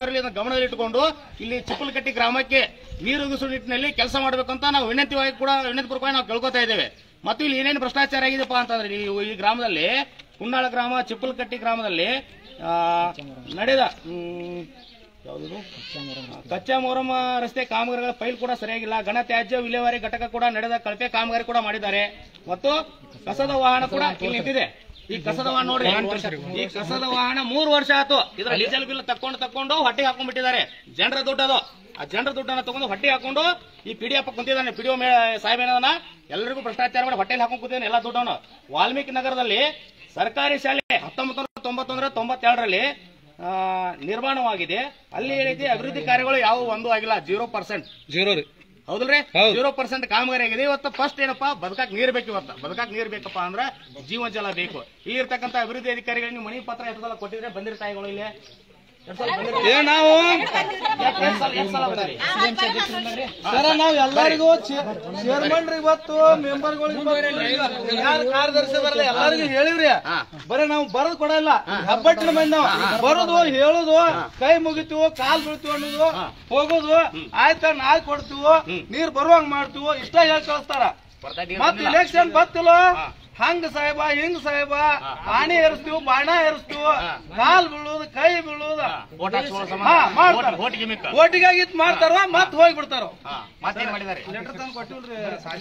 ಇದನ್ನ ಗಮನದಲ್ಲಿಟ್ಟುಕೊಂಡು ಇಲ್ಲಿ ಚಿಪ್ಪಲಕಟ್ಟಿ ಗ್ರಾಮಕ್ಕೆ ನೀರು ಒದಗಿಸುವ ನಿಟ್ಟಿನಲ್ಲಿ ಕೆಲಸ ಮಾಡಬೇಕಂತ ನಾವು ವಿನಂತಿವಾಗಿ ಕೂಡ ವಿನಂತಿ ಪೂರ್ವಕವಾಗಿ ನಾವು ಕೇಳ್ಕೊತಾ ಇದ್ದೇವೆ ಮತ್ತು ಇಲ್ಲಿ ಏನೇನು ಭ್ರಷ್ಟಾಚಾರ ಆಗಿದೆಪ್ಪ ಅಂತಂದ್ರೆ ಈ ಈ ಗ್ರಾಮದಲ್ಲಿ ಕುನ್ನಾಳ ಗ್ರಾಮ ಚಿಪ್ಪಲಕಟ್ಟಿ ಗ್ರಾಮದಲ್ಲಿ ಆ, ನಡೆದ ಹ್ಮ್, ಯಾವ್ದು ಕಚ್ಚಾ ಮೊರಮ ರಸ್ತೆ ಕಾಮಗಾರಿಗಳ ಫೈಲ್ ಕೂಡ ಸರಿಯಾಗಿಲ್ಲ ಘನ ತ್ಯಾಜ್ಯ ವಿಲೇವಾರಿ ಘಟಕ ಕೂಡ ನಡೆದ ಕಳಪೆ ಕಾಮಗಾರಿ ಕೂಡ ಮಾಡಿದ್ದಾರೆ ಮತ್ತು ಕಸದ ವಾಹನ ಕೂಡ ಇಲ್ಲಿ ನಿಂತಿದೆ ಈ ಕಸದ ವಾಹನ ನೋಡ್ರಿ ಈ ಕಸದ ವಾಹನ ಮೂರು ವರ್ಷ ಆಯ್ತು ಇದ್ರ ಡೀಸೆಲ್ ಬಿಲ್ ತಕೊಂಡು ತಕೊಂಡು ಹೊಟ್ಟೆ ಹಾಕೊಂಡ್ಬಿಟ್ಟಿದ್ದಾರೆ ಜನರ ದುಡ್ಡದು ಆ ಜನರ ದುಡ್ಡನ್ನ ತಗೊಂಡು ಹೊಟ್ಟೆ ಹಾಕೊಂಡು ಈ ಪಿಡಿ ಹಪ್ಪ ಕುಂತಿದ್ದಾನೆ ಪಿಡಿಒ ಸಾಹೇಬ್ ಏನದನ ಎಲ್ಲರಿಗೂ ಭ್ರಷ್ಟಾಚಾರ ಮಾಡಿ ಹೊಟ್ಟೆಲಿ ಹಾಕೊಂಡು ಕೂತಿದ್ದಾನೆ ಎಲ್ಲ ದುಡ್ಡವನು ವಾಲ್ಮೀಕಿ ನಗರದಲ್ಲಿ ಸರ್ಕಾರಿ ಶಾಲೆ ಹತ್ತೊಂಬತ್ತು ನೂರ ತೊಂಬತ್ತೊಂದರ ತೊಂಬತ್ತೆರಡರಲ್ಲಿ ಆ, ನಿರ್ಮಾಣವಾಗಿದೆ ಅಲ್ಲಿ ಏನೈತಿ ಅಭಿವೃದ್ಧಿ ಕಾರ್ಯಗಳು ಯಾವ ಒಂದು ಆಗಿಲ್ಲ ಜೀರೋ ಪರ್ಸೆಂಟ್ ಜೀರೋ ರೀ ಹೌದಲ್ರಿ ಜೀರೋ ಪರ್ಸೆಂಟ್ ಕಾಮಗಾರಿ ಆಗಿದೆ ಇವತ್ತು ಫಸ್ಟ್ ಏನಪ್ಪಾ ಬದುಕಾಕ್ ನೀರ್ ಬೇಕು ಇವತ್ತು ಬದುಕಾಕ್ ನೀರ್ ಬೇಕಪ್ಪ ಅಂದ್ರ ಜೀವ ಜಲ ಬೇಕು ಇಲ್ಲಿ ಇರ್ತಕ್ಕಂಥ ಅಭಿವೃದ್ಧಿ ಅಧಿಕಾರಿಗಳಿಗೆ ನೀವು ಮನಿ ಪತ್ರ ಎಷ್ಟು ಸಲ ಕೊಟ್ಟಿದ್ರೆ ಬಂದಿರ್ತಾಯಿಗಳು ಇಲ್ಲಿ ಎಷ್ಟ್ ಸಲ ಬಂದಿರ್ತಾಯಿ? ಏ ನಾವು ಎಷ್ಟ್- ಎಷ್ಟ್ ಸಲ- ಎಷ್ಟ್ ಸಲ ಬಂದಿರಿ? ಸರ ನಾವ್ ಎಲ್ಲರಿಗೂ ಚೇರ್ಮನ್ ಇವತ್ತು ಮೆಂಬರ್ಗಳಿಗೆ ಯಾರು ಕಾರ್ಯದರ್ಶಿ ಬರಲ್ಲ ಎಲ್ಲರಿಗೂ ಹೇಳಿವ್ರಿ ಹಾ. ಬರೀ ನಾವು ಬರೋದ್ ಕೊಡಲ್ಲ ಹಬ್ಬಟ್ಟಿನ ಮಂದಿ ನಾವು ಬರೋದು ಹೇಳುದು ಕೈ ಮುಗಿತೀವೋ ಕಾಲ್ ಬೀಳ್ತೀವಿ ಅನ್ನೋದು ಹೋಗೋದು ಆಯ್ತ ನಾಳೆ ಕೊಡ್ತೀವೋ ನೀರ್ ಬರುವಂಗ್ ಮಾಡ್ತೀವೋ ಇಷ್ಟ ಹೇಳಿ ಕಳಿಸ್ತಾರ ಬರ್ತಾ ನೀರ್ ಮತ್ ಬಂದಿಲ್ಲ. ಇಲೆಕ್ಷನ್ ಬತ್ತಿಲ್ಲ ಹಾ. ಹಂಗ ಸಾಹೇಬ ಹಿಂಗ್ ಸಾಹೇಬ ಆಣಿ ಏರಿಸ್ತೀವಿ ಬಾಣ ಏರಿಸ್ತೀವಿ ಹಾ. ಕಾಲ್ ಬೀಳೋದು ಕೈ ಬೀಳೋದು ಓಟ್ ಹಾಕ್ಸ್ಕೊಳ್ಳೋ ಸಂಬಂಧ. ಹಾ, ಮಾಡ್ತಾರ. ಓಟ್- ಓಟಿಗೆ ಮಿಕ್ಕ. ಓಟಿಗಾಗಿ ಇದ್ ಮಾಡ್ತಾರ ಮತ್ ಹೋಗಿ ಬಿಡ್ತಾರ ಹಾ, ಮತ್ತೇನ್ ಮಾಡಿದ್ದಾರೆ ಲೆಟರ್ ತಂದು ಕೊಟ್ಟಿಲ್ರಿ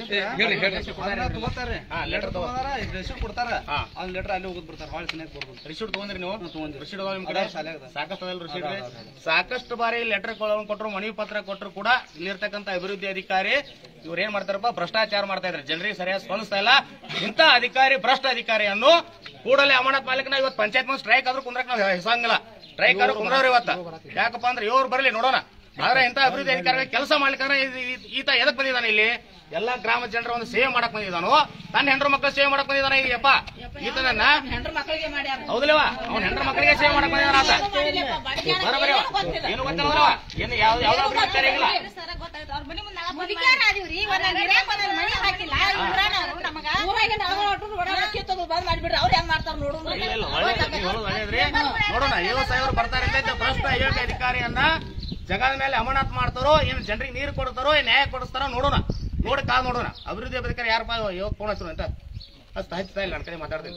ಹಾ, letter ತಗೋ. ರೆಸಿಪ್ಟ್ ಕೊಡ್ತಾರ ಹಾ. ಅವ್ನ ಲೆಟರ್ ಅಲ್ಲಿ ಹೋಗುದ್ ಬಿಡ್ತಾರ ಹೊಳೆ ಸನಿಯಾಗ ಬರ್ಬೋದು ರಿಸೀಟ್ ತಗೊಂಡ್ರಿ ನೀವು ರಿಸೀಟ್ ಅದಾವ ನಿಮ್ ಕಡೆ ಅದಾವ, ಶಾಲ್ಯಾಗ ಅದಾವ. ಸಾಕಷ್ಟು ಅದಾವ ರಿಸೀಟ್ ರೀ ಸಾಕಷ್ಟು ಬಾರಿ ಲೆಟರ್ ಕೊಟ್ಟರು ಮನವಿ ಪತ್ರ ಕೊಟ್ಟರು ಕೂಡ ಇಲ್ಲಿರ್ತಕ್ಕಂಥ ಅಭಿವೃದ್ಧಿ ಅಧಿಕಾರಿ ಇವ್ರು ಏನ್ ಮಾಡ್ತಾರಪ್ಪ ಭ್ರಷ್ಟಾಚಾರ ಮಾಡ್ತಾ ಇದ್ದಾರೆ ಜನರಿಗೆ ಸರಿಯಾಗಿ ಸ್ಪಂದಿಸ್ತಾ ಇಲ್ಲ ಇಂಥ ಅಧಿಕಾರಿ ಭ್ರಷ್ಟ ಅಧಿಕಾರಿಯನ್ನು ಕೂಡಲೇ ಅಮಾನತ್ ಮಾಲೀಕನ ಇವತ್ತು ಪಂಚಾಯತ್ ಮುಂದೆ ಸ್ಟ್ರೈಕ್ ಆದ್ರೂ ಕುಂದ್ರಕ್ ನಾವು ಹೆಸಂಗಿಲ್ಲ ಸ್ಟ್ರೈಕ್ ಆದ್ರೂ ಕುಂದ್ರವ್ರಿ ಇವತ್ತ ಯಾಕಪ್ಪ ಅಂದ್ರೆ ಇವ್ರು ಬರಲಿ ನೋಡೋಣ ಆದ್ರೆ ಇಂಥ ಅಭಿವೃದ್ಧಿ ಅಧಿಕಾರಿಗಳು ಕೆಲಸ ಮಾಡ್ಲಿಕ್ಕೆ ಈತ ಎದಕ್ ಬಂದಿದ್ದಾನೆ ಇಲ್ಲಿ ಎಲ್ಲಾ ಗ್ರಾಮ ಜನರ ಒಂದು ಸೇವೆ ಮಾಡಕ್ ಬಂದಿದ್ದಾನು ತನ್ನ ಹೆಂಡ್ರ ಮಕ್ಕಳು ಸೇವೆ ಮಾಡಕ್ ಬಂದಿದ್ದಾನೆ ಈಗಪ್ಪ ಈತನನ್ನ ಹೆಂಡ್ರ ಮಕ್ಕಳಿಗೆ ಮಾಡ್ಯಾರ ಹೌದಿಲ್ಲವ ಅವ್ನ ಹೆಂಡ್ರ ಮಕ್ಕಳಿಗೆ ಸೇವೆ ಮಾಡಕ್ ಬಂದಿದ್ದಾನ ಆತ ಬರೋಬರಿ ಏನು ಗೊತ್ತಿಲ್ಲವ ಏನು ಯಾವ ಯಾವ್ದು ಅಭಿವೃದ್ಧಿ ಕಾರ್ಯ ಇಲ್ಲ ಮುದುಕ್ಯಾರ ಅದೀವ್ರಿ, ಇವಾಗ ಗಿರ್ಯಾಕ್ ಒಂದೊಂದ್ ಮನಿ ಹಾಕಿಲ್ಲ, ಇವ್ರಾನ ಅವ್ರು ನಮಗ. ಊರಾಗಿನ ನಾವು ಹೊರ್ಟು ರೋಡನ್ನ ಕಿತ್ತೋದು ಬಂದ್ ಮಾಡ್ಬಿಡ್ರಿ, ಅವ್ರ್ ಹೆಂಗ್ ಮಾಡ್ತಾರ ನೋಡೋಣ. ಇಲ್ಲ ಇಲ್ಲ ಒಳ್ಳೇದು ನೀವು ಹೇಳೋದು ಒಳ್ಳೇದ್ರಿ ನೋಡೋಣ ಐವತ್ತು ಸಾವಿರ ಬರ್ತಾರೆ ಅಂತ ಇದ್ದ ಭ್ರಷ್ಟ ಐವತ್ತು ಅಧಿಕಾರಿಯನ್ನ ಜಗದ ಮೇಲೆ ಅಮಾನತ್ ಮಾಡ್ತಾರೋ ಏನು ಜನರಿಗೆ ನೀರು ಕೊಡ್ತಾರೋ ಏನ್ ನ್ಯಾಯ ಕೊಡಿಸ್ತಾರೋ ನೋಡೋಣ ನೋಡಿ ಕಾದ್ ನೋಡೋಣ ಅಭಿವೃದ್ಧಿ ಅಧಿಕಾರಿ ಯಾರಪ್ಪ ಇವತ್ತು ಫೋನ್ ಹಚ್ಚು ಅಂತ ಅಷ್ಟು ಹಚ್ತಾ ಇಲ್ಲ ನನ್ನ ಕಡೆ ಮಾತಾಡ್ತೀನಿ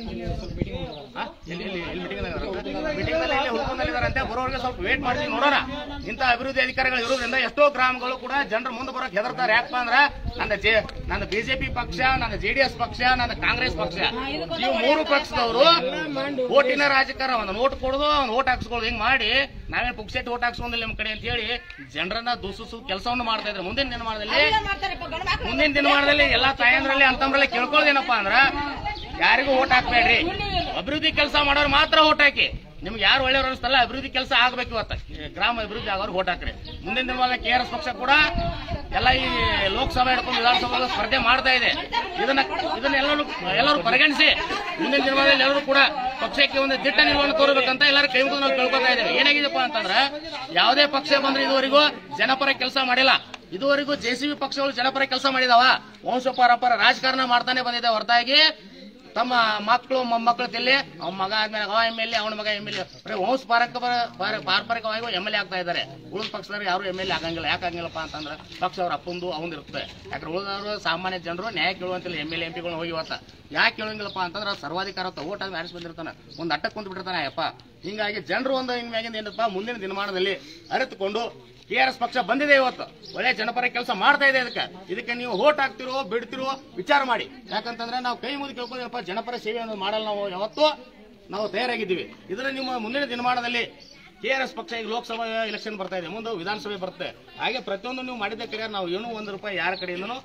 ಹಾ? ಎಲ್ಲಿ ಎಲ್ಲಿ ಎಲ್ಲಿ ಮೀಟಿಂಗ್ ಮೀಟಿಂಗ್ ನಲ್ಲಿ ಇಲ್ಲಿ ಹುಡ್ಕೊಂಡಲ್ಲಿದಾರಂತೆ ಬರೋರಿಗೆ ಸ್ವಲ್ಪ ವೇಟ್ ಮಾಡ್ತೀವಿ ನೋಡೋಣ ಇಂಥ ಅಭಿವೃದ್ಧಿ ಅಧಿಕಾರಿಗಳು ಇರೋದ್ರಿಂದ ಎಷ್ಟೋ ಗ್ರಾಮಗಳು ಕೂಡ ಜನರು ಮುಂದೆ ಬರೋಕೆ ಹೆದರ್ತಾರೆ ಯಾಕಪ್ಪ ಅಂದ್ರ ನನ್ನ ಜೆ ನನ್ನ ಬಿಜೆಪಿ ಪಕ್ಷ ನನ್ನ ಜೆಡಿಎಸ್ ಪಕ್ಷ ನನ್ನ ಕಾಂಗ್ರೆಸ್ ಪಕ್ಷ ಇವು ಮೂರು ಪಕ್ಷದವರು ಓಟಿನ ರಾಜಕಾರಣ ಒಂದು ನೋಟ್ ಕೊಡೋದು ಒಂದು ಓಟ್ ಹಾಕ್ಸ್ಕೊಳ್ಳೋದು ಹಿಂಗ್ ಮಾಡಿ ನಾವೇ ಪುಕ್ಸೆಟ್ ಓಟ್ ಹಾಕ್ಸ್ಕೊಂಡಿಲ್ಲ ನಿಮ್ಮ ಕಡೆ ಅಂತ ಹೇಳಿ ಜನರನ್ನ ದೂಸಿಸು ಕೆಲಸವನ್ನು ಮಾಡ್ತಾ ಇದ್ರು ಮುಂದಿನ ದಿನಮಾನದಲ್ಲಿ ಏನ್ ಮಾಡ್ತಾರಪ್ಪ, ಗಂಡ್ ಮಕ್ಳು ಮುಂದಿನ ದಿನಮಾನದಲ್ಲಿ ಎಲ್ಲಾ ತಾಯಂದ್ರಲ್ಲಿ ಅಂತಂದ್ರಲ್ಲಿ ಕೇಳ್ಕೊಳ್ಳೋದೇನಪ್ಪಾ ಅಂದ್ರ ಯಾರಿಗೂ ಓಟ್ ಹಾಕ್ಬೇಡ್ರಿ ಅಭಿವೃದ್ಧಿ ಕೆಲಸ ಮಾಡೋರು ಮಾತ್ರ ಓಟ್ ಹಾಕಿ ನಿಮ್ಗೆ ಯಾರು ಒಳ್ಳೆಯವ್ರು ಅನಿಸ್ತಲ್ಲ ಅಭಿವೃದ್ಧಿ ಕೆಲಸ ಆಗ್ಬೇಕು ಇವತ್ತ ಈ ಗ್ರಾಮ ಅಭಿವೃದ್ಧಿ ಆಗೋರು ಓಟ್ ಹಾಕ್ರಿ ಮುಂದಿನ ದಿನಮಾನ ಕೆ ಆರ್ ಎಸ್ ಪಕ್ಷ ಕೂಡ ಎಲ್ಲ ಈ ಲೋಕಸಭೆ ಹಿಡ್ಕೊಂಡು ವಿಧಾನಸಭಾ ಸ್ಪರ್ಧೆ ಮಾಡ್ತಾ ಇದೆ ಇದನ್ನ ಇದನ್ನ ಎಲ್ಲರೂ ಎಲ್ಲರೂ ಪರಿಗಣಿಸಿ ಮುಂದಿನ ದಿನಮಾನದಲ್ಲಿ ಎಲ್ಲರೂ ಕೂಡ ಪಕ್ಷಕ್ಕೆ ಒಂದು ದಿಟ್ಟ ನಿರ್ವಹಣೆ ತೋರಬೇಕಂತ ಎಲ್ಲರೂ ಕೈ ಮುಗಿದು ನಾವು ಕೇಳ್ಕೊತಾ ಇದ್ದೇವೆ ಏನಾಗಿದೆಪ್ಪ ಅಂತಂದ್ರೆ ಯಾವುದೇ ಪಕ್ಷ ಬಂದ್ರೆ ಇದುವರೆಗೂ ಜನಪರ ಕೆಲಸ ಮಾಡಿಲ್ಲ ಇದುವರೆಗೂ ಜೆಸಿಬಿ ಪಕ್ಷಗಳು ಜನಪರ ಕೆಲಸ ಮಾಡಿದಾವ ವಂಶ ಪರಂಪರ ರಾಜಕಾರಣ ಮಾಡ್ತಾನೆ ಬಂದಿದೆ ಹೊರತಾಗಿ ತಮ್ಮ ಮಕ್ಕಳು ಮೊಮ್ಮಕ್ಕಳು ತಿಲ್ಲಿ ಅವ್ನ ಮಗ ಆದ್ಮೇಲೆ ಅವ ಎಮ್ ಎಲ್ ಎ ಅವನ ಮಗ ಎಮ್ ಎಲ್ ಎ ಬರೀ ವಂಶ ಪಾರಕ ಪಾರಂಪರಿಕವಾಗಿ ಎಮ್ ಎಲ್ ಎ ಆಗ್ತಾ ಇದ್ದಾರೆ ಉಳಿದ ಪಕ್ಷದವ್ರು ಯಾರು ಎಮ್ ಎಲ್ ಎ ಆಗಂಗಿಲ್ಲ ಯಾಕೆ ಆಗಂಗಿಲ್ಲಪ್ಪ ಅಂತಂದ್ರೆ ಪಕ್ಷ ಅವ್ರ ಅಪ್ಪಂದು ಅವಂದು ಇರುತ್ತೆ ಯಾಕಂದ್ರೆ ಉಳಿದವರು ಸಾಮಾನ್ಯ ಜನರು ನ್ಯಾಯ ಕೇಳುವಂತಿಲ್ಲ ಎಮ್ ಎಲ್ ಎಂ ಪಿಗಳು ಹೋಗಿ ಇವತ್ತ ಯಾಕೆ ಕೇಳಂಗಿಲ್ಲಪ್ಪ ಅಂತಂದ್ರೆ ಅವ್ರು ಸರ್ವಾಧಿಕಾರ ಓಟ್ ಆಗಿ ಆರಿಸಿ ಬಂದಿರ್ತಾನೆ ಒಂದು ಅಟ್ಟಕ್ಕೆ ಕುಂತು ಬಿಟ್ಟಿರ್ತಾನೆ ಅಯ್ಯಪ್ಪ ಹಿಂಗಾಗಿ ಜನರು ಒಂದು ಹಿಂಗ್ ಮ್ಯಾಗಿಂದ ಏನಪ್ಪ ಮುಂದಿನ ದಿನಮಾನದಲ್ಲಿ ಅರಿತುಕೊಂಡು ಕೆ ಆರ್ ಎಸ್ ಪಕ್ಷ ಬಂದಿದೆ ಇವತ್ತು ಒಳ್ಳೆ ಜನಪರ ಕೆಲಸ ಮಾಡ್ತಾ ಇದೆ ಇದಕ್ಕೆ ಇದಕ್ಕೆ ನೀವು ಓಟ್ ಹಾಕ್ತಿರೋ ಬಿಡ್ತಿರೋ ವಿಚಾರ ಮಾಡಿ ಯಾಕಂತಂದ್ರೆ ನಾವು ಕೈ ಮುಗಿ ಕೇಳ್ಕೊಂಡಪ್ಪ ಜನಪರ ಸೇವೆ ಅನ್ನೋದು ಮಾಡಲ್ಲ ನಾವು ಯಾವತ್ತೂ ನಾವು ತಯಾರಾಗಿದ್ದೀವಿ ಇದನ್ನ ನಿಮ್ಮ ಮುಂದಿನ ದಿನಮಾನದಲ್ಲಿ ಕೆ ಆರ್ ಎಸ್ ಪಕ್ಷ ಈಗ ಲೋಕಸಭಾ ಎಲೆಕ್ಷನ್ ಬರ್ತಾ ಇದೆ ಮುಂದೆ ವಿಧಾನಸಭೆ ಬರುತ್ತೆ ಹಾಗೆ ಪ್ರತಿಯೊಂದು ನೀವು ಮಾಡಿದ ಕಡೆ ನಾವು ಏನೂ ಒಂದು ರೂಪಾಯಿ ಯಾರ ಕಡೆಯಿಂದನೂ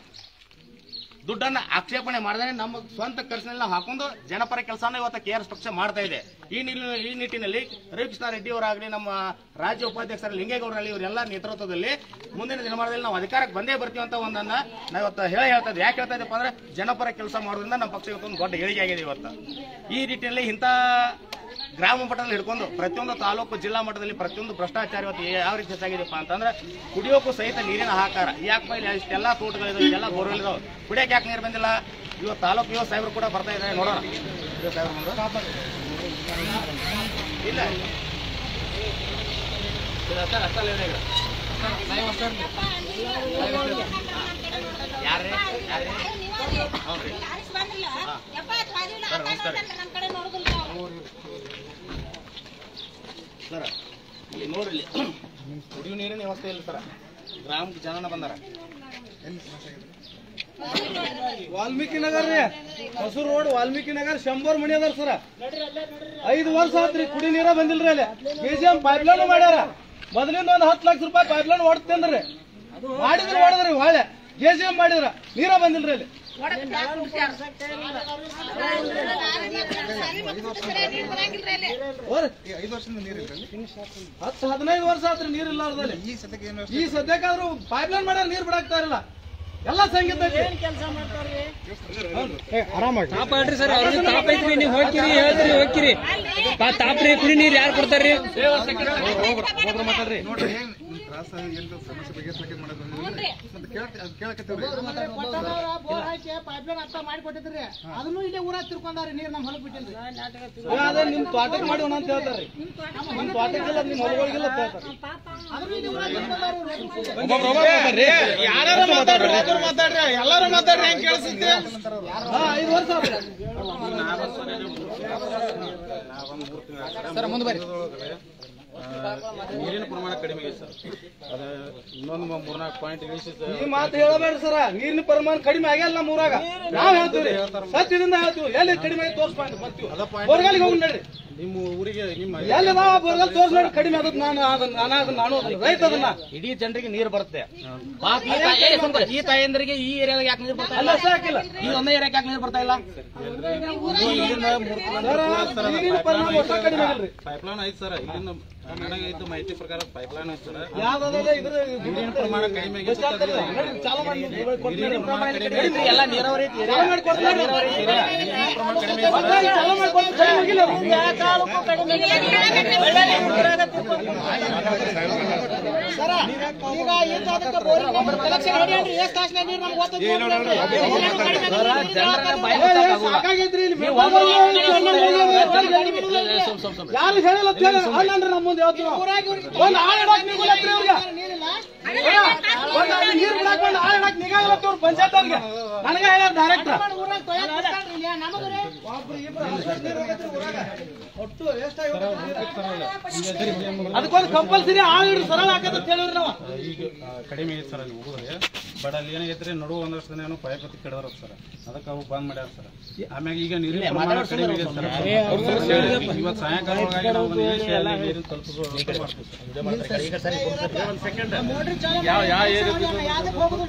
ದುಡ್ಡನ್ನ ಆಕ್ಷೇಪಣೆ ಮಾಡದೆ ನಮ್ಮ ಸ್ವಂತ ಖರ್ಚಿನಲ್ಲಿ ನಾವು ಹಾಕೊಂಡು ಜನಪರ ಕೆಲಸನ ಇವತ್ತು ಕೆ ಆರ್ ಎಸ್ ಪಕ್ಷ ಮಾಡ್ತಾ ಇದೆ ಈ ನಿಟ್ಟಿನ ಈ ನಿಟ್ಟಿನಲ್ಲಿ ರವಿಕೃಷ್ಣ ರೆಡ್ಡಿ ಅವರಾಗಲಿ ನಮ್ಮ ರಾಜ್ಯ ಉಪಾಧ್ಯಕ್ಷರ ಲಿಂಗೇಗೌಡರಲ್ಲಿ ಇವರೆಲ್ಲ ನೇತೃತ್ವದಲ್ಲಿ ಮುಂದಿನ ದಿನಮಾನದಲ್ಲಿ ನಾವು ಅಧಿಕಾರಕ್ಕೆ ಬಂದೇ ಬರ್ತೀವಿ ಅಂತ ಒಂದನ್ನ ನಾವು ಇವತ್ತು ಹೇಳಿ ಹೇಳ್ತಾ ಇದ್ದೀವಿ ಯಾಕೆ ಹೇಳ್ತಾ ಇದ್ದೀವಿ ಅಂದ್ರೆ ಜನಪರ ಕೆಲಸ ಮಾಡೋದ್ರಿಂದ ನಮ್ಮ ಪಕ್ಷ ಇವತ್ತು ಒಂದು ದೊಡ್ಡ ಏಳಿಗೆ ಆಗಿದೆ ಇವತ್ತು ಈ ನಿಟ್ಟಿನಲ್ಲಿ ಇಂಥ ಗ್ರಾಮ ಮಟ್ಟದಲ್ಲಿ ಹಿಡ್ಕೊಂಡು ಪ್ರತಿಯೊಂದು ತಾಲೂಕು ಜಿಲ್ಲಾ ಮಟ್ಟದಲ್ಲಿ ಪ್ರತಿಯೊಂದು ಭ್ರಷ್ಟಾಚಾರ ಇವತ್ತು ಯಾವ ರೀತಿ ಹೆಚ್ಚಾಗಿದೆಪ್ಪ ಅಂತಂದ್ರೆ ಕುಡಿಯೋಕ್ಕೂ ಸಹಿತ ನೀರಿನ ಹಾಕಾರ ಯಾಕೆ ಇಲ್ಲಿ ಇಷ್ಟೆಲ್ಲ ತೋಟಗಳಿದಾವೆ ಇಷ್ಟೆಲ್ಲ ಬೋರ್ವೆಲ್ ಇದಾವೆ ಕುಡಿಯಕ್ಕೆ ಯಾಕೆ ನೀರು ಬಂದಿಲ್ಲ ಇವತ್ತು ತಾಲೂಕು ಯುವ ಸಾಹೇಬರು ಕೂಡ ಬರ್ತಾ ಇದ್ದಾರೆ ನೋಡೋಣ ಯುವ ಸಾಹೇಬ್ರು ಬಂದ್ರು. ಇಲ್ಲ ಸರ್ ಅಷ್ಟೇ ಹೇಳಿ ಯಾರ್ರಿ ಯಾರ್ರಿ ಹೌದ್ರಿ ಸರ ಇಲ್ಲಿ ನೋಡ್ರಿ ಇಲ್ಲಿ ಕುಡಿಯೋ ನೀರಿನ ವ್ಯವಸ್ಥೆ ಇಲ್ಲ ಸರ ಗ್ರಾಮಕ್ಕೆ ಜನನ ಬಂದಾರ ವಾಲ್ಮೀಕಿ ನಗರ ರೀ ಹೊಸೂರು ರೋಡ್ ವಾಲ್ಮೀಕಿ ನಗರ ಶಂಬರ್ ಮನಿ ಅದಾರ ಸರ ಐದು ವರ್ಷ ಆತ್ರಿ ಕುಡಿ ನೀರ ಬಂದಿಲ್ರಿ ಅಲ್ಲಿ ಬಿಜಿಎಂ ಪೈಪ್ಲೈನ್ ಮಾಡ್ಯಾರ ಮೊದಲಿಂದ ಒಂದ್ ಹತ್ತು ಲಕ್ಷ ರೂಪಾಯಿ ಪೈಪ್ಲೈನ್ ಹೊಡ್ತೇನ್ರಿ ಮಾಡಿದ್ರು ಹೊಡೆದ್ರಿ ಹೊಳೆ ಎಂ ಮಾಡಿದ್ರ ನೀರ ಬಂದಿಲ್ರಿ ಅಲ್ಲಿ ಹೋರಿ. ಹತ್ತು ಹದಿನೈದು ವರ್ಷ ಆತ್ರಿ ನೀರ್ ಇಲ್ಲಾರ್ದಲ್ಲಿ ಈ ಸದ್ಯಕ್ಕಾದ್ರೂ ಪೈಪ್ಲೈನ್ ಮಾಡ್ಯಾರ ನೀರ್ ಬಿಡಾಕ್ತಾ ಇರಲ್ಲ ಎಲ್ಲ ಸಂಗೀತ ತಾಪಾಡ್ರಿ ಸರ್ ಅವ್ರಿಗೆ ತಾಪ ಐತ್ರಿ ನೀವು ಹೋಗ್ಕಿರಿ ಹೇಳ್ತೀರಿ ಹೋಗ್ಕಿರಿ ಪಾ ತಾಪ್ರಿ ಕುಡಿ ನೀರ್ ಯಾರು ಕೊಡ್ತಾರ್ರಿ ಮಾತಾಡ್ರಿ ನೋಡ್ರಿ ನಿಮ್ ತ್ರಾಸ ಏನ್ರ ಸಮಸ್ಯೆ ಬಗೆಹರಿಸ್ಲಿಕ್ಕೆ ಮಾಡೋದು ಅಂದ್ರೆ ಮತ್ತೆ ಕೇಳಕ್ ಅದ್ ಕೇಳಕತ್ತೇವ್ರಿ ಪೈಪ್ಲೈನ್ ಅರ್ಥ ಮಾಡಿಕೊಟ್ಟಿದ್ರಿ ಅದನ್ನು ಇಲ್ಲೇ ಊರಾಗ ತಿರ್ಕೊಂಡಾರಿ ನೀರ್ ನಮ್ ಹೊಲಕ್ ಬಿಟ್ಟಿಲ್ರಿ ಅದೇ ನಿಮ್ ತೋಟಕ್ಕೆ ಮಾಡೋಣ ಅಂತ ಹೇಳ್ತಾರ್ರಿ ನಿಮ್ ತೋಟಕ್ಕಿಲ್ಲ ನಿಮ್ ಹೊಲಗಳಿಗಿಲ್ಲ ಅಂತ ಹೇಳ್ತಾರೆ ಅದನ್ನು ಇಲ್ಲೇ ಊರಾಗ ತಿರ್ಕೊಂಡಾರಿ ಯಾರು ಮಾತಾಡ್ರಿ ಒಬ್ರು ಮಾತಾಡ್ರಿ ಎಲ್ಲಾರು ಮಾತಾಡ್ರಿ ಹೆಂಗ್ ಕೇಳಿಸುತ್ತೆ ಹಾ ಐದು ವರ್ಷ ಆತ್ರಿ ಸರ್ ಮುಂದೆ ಬರ್ರಿ ನೀರಿನ ಪ್ರಮಾಣ ಕಡಿಮೆ ಇದೆ ಸರ್ ಅದ ಇನ್ನೊಂದು ಮೂರ್ನಾಲ್ಕು ಪಾಯಿಂಟ್ ಇಳಿಸಿ ಈ ಮಾತು ಹೇಳಬೇಡ್ರಿ ಸರ ನೀರಿನ ಪ್ರಮಾಣ ಕಡಿಮೆ ಆಗ್ಯಲ್ಲ ನಮ್ಮ ಊರಾಗ ನಾವ್ ಹೇಳ್ತೀವ್ರಿ ಸತ್ಯದಿಂದ ಹೇಳ್ತೀವಿ ಎಲ್ಲಿ ಕಡಿಮೆ ಆಗಿ ತೋರ್ಸ್ಕೊಂಡು ಬರ್ತೀವಿ ಬೋರ್ಗಾಲಿಗೆ ಹೋಗಿ ನಡ್ರಿ ನಿಮ್ಮ ಊರಿಗೆ ನಿಮ್ಮ ಎಲ್ಲಿ ನಾವು ಬೋರ್ಗಾಲ್ ತೋರ್ಸ್ ನೋಡಿ ಕಡಿಮೆ ಆದದ್ ನಾನು ಅದನ್ನ ನಾನು ಅದನ್ನ ನಾನು ಅದನ್ನ ರೈತ ಅದನ್ನ ಇಡೀ ಜನರಿಗೆ ನೀರು ಬರುತ್ತೆ ಬಾಕಿ ಈ ತಾಯಿ- ಏ, ಸುಮ್ನೆ ಈ ತಾಯಂದ್ರಿಗೆ ಈ ಏರಿಯಾದಾಗ ಯಾಕೆ ನೀರು ಬರ್ತಾ ಇಲ್ಲ ಅಲ್ಲ ಅಷ್ಟೇ ಹಾಕಿಲ್ಲ ಈ ಒಂದೇ ಏರಿಯಾಕ್ಕೆ ಯಾಕೆ ನೀರು ಬರ್ತಾ ಇಲ್ಲ ಸರ ನೀರಿನ ಪರಿಣಾಮ ಒಟ್ಟ ಕಡಿಮೆ ಆಗಿಲ್ರಿ ಪೈಪ್ಲೈನ್ ಐತಿ ಸರ್ ಇಲ್ಲಿಂದ ನನಗೆ ಇದ್ದ ಮಾಹಿತಿ ಪ್ರಕಾರ ಪೈಪ್ಲೈನ್ ಐತಿ ಸರ್ ಯಾವ್ದಾದ ಇದ್ರ ನೀರಿನ ಪ್ರಮಾಣ ಕಡಿಮೆ ಆಗಿದೆ ಎಷ್ಟು ಆಗ್ತದೆ? ನಡ್ರಿ, ಚಾಲು ಮಾಡಿ ಕೊಡ್ತೀನಿ. ಕಡಿಮೆ ಎಲ್ಲ ನೀರಾವರಿ ಐತಿ ಚಾಲು ಮಾಡಿ ಕೊಡ್ತೀನಿ. ಕೊಡ್ತೀನಿ, ಚಾಲು ಮಾಡಿ ಕೊಡ್ತೀನಿ. ಕಡಿಮೆ ಆಗಿಲ್ಲ ಅದು. ಸರ ಈಗ ಏನು ಅದಕ್ಕೆ ಬೋರಿಂಗ್ ಕಲೆಕ್ಷನ್ ಹೊಡಿಯನ್ರಿ ಎಷ್ಟು ತಾಸ್ನಾಗ ನೀರು ನಮ್ಗೆ ಗೊತ್ತದ ಏ, ಏ, ಸಾಕಾಗೈತ್ರಿ ಇಲ್ಲಿ ಯಾರು ಹೇಳಿಲ್ಲ ಅಂತ ಹೇಳಿ ಅಲ್ಲನ್ರಿ ನಮ್ಮ ಮುಂದೆ ಯಾವತ್ತು ಒಂದು ಆಳ್ ಇಡಕ್ ನಿಗಾ ಇಲ್ಲತ್ರಿ ಅವ್ರಿಗೆ ಒಂದು ಅಲ್ಲಿ ನೀರ್ ಬಿಡಾಕ್ ಒಂದು ಆಳ್ ಇಡಕ್ ನಿಗಾ ಇಲ್ಲತ್ರಿ ಅವ್ರು ಪಂಚಾಯತ್ ಅವ್ರಿಗೆ ನನಗೆ ಹೇಳ್ಯಾರ ಡೈರೆಕ್ಟರ್ ಊರಾಗ ತೊಯ್ಯಾಕ್ ಬಿಡ್ತಾನ್ರಿ ಇಲ್ಲಿ ನಮಗ್ರಿ ಒಬ್ರು ಇಬ್ರು ಅಷ್ಟು ನೀರ್ ಹೋಗೈತ್ರಿ ಊರಾಗ. ಒಟ್ಟು ಎಷ್ಟಾಗಿ ಅದಕ್ಕೊಂದು ಕಂಪಲ್ಸರಿ ಆಳ್ ಇಡ್ರಿ ಸರಳ ಹಾಕತ್ ಅಂತ ಹೇಳಿವ್ರಿ ನಾವು ಈಗ ಆ, ಕಡಿಮೆ ಐತಿ ಸರ್ ಅಲ್ಲಿ ಹೋಗುದ್ರಿ ಬಟ್ ಅಲ್ಲಿ ಏನಾಗೈತ್ರಿ ನಡುವ ಒಂದಷ್ಟು ದಿನ ಏನೋ ಪೈಪ್ ಹತ್ತಿ ಕೆಡದ್ರ ಸರ್ ಅದಕ್ಕೆ ಅವು ಬಂದ್ ಮಾಡ್ಯಾರ ಸರ್ ಆಮ್ಯಾಗ ಈಗ ನೀರಿನ ಪ್ರಮಾಣ ಕಡಿಮೆ ಇದೆ ಸರ್ ಇವತ್ತು ಸಾಯಂಕಾಲ ಒಳಗಾಗಿ ನಾವು ಅದನ್ನ ಇಳಿಸಿ ಅಲ್ಲಿ ನೀರಿನ ತಲುಪಿಸೋ ವ್ಯವಸ್ಥೆ ಮಾಡ್ತೀವಿ ಸರ್. ಯಾವ ಯಾವ ಏರಿಯಾ ಯಾವ್ದಕ್ಕೆ ಹೋಗುದು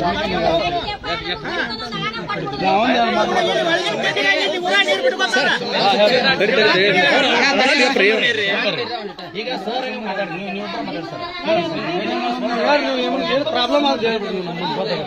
ಈಗ ಸರ್ ಮಾತಾಡಿ ನೀವು ನೀವು ಮಾತಾಡಿ ಸರ್ ಪ್ರಾಬ್ಲಮ್ ಆದ್ರೆ ಹೇಳ್ಬಿಡಿ ನೀವು ನಮ್ಗೆ ಗೊತ್ತಾಗುತ್ತೆ.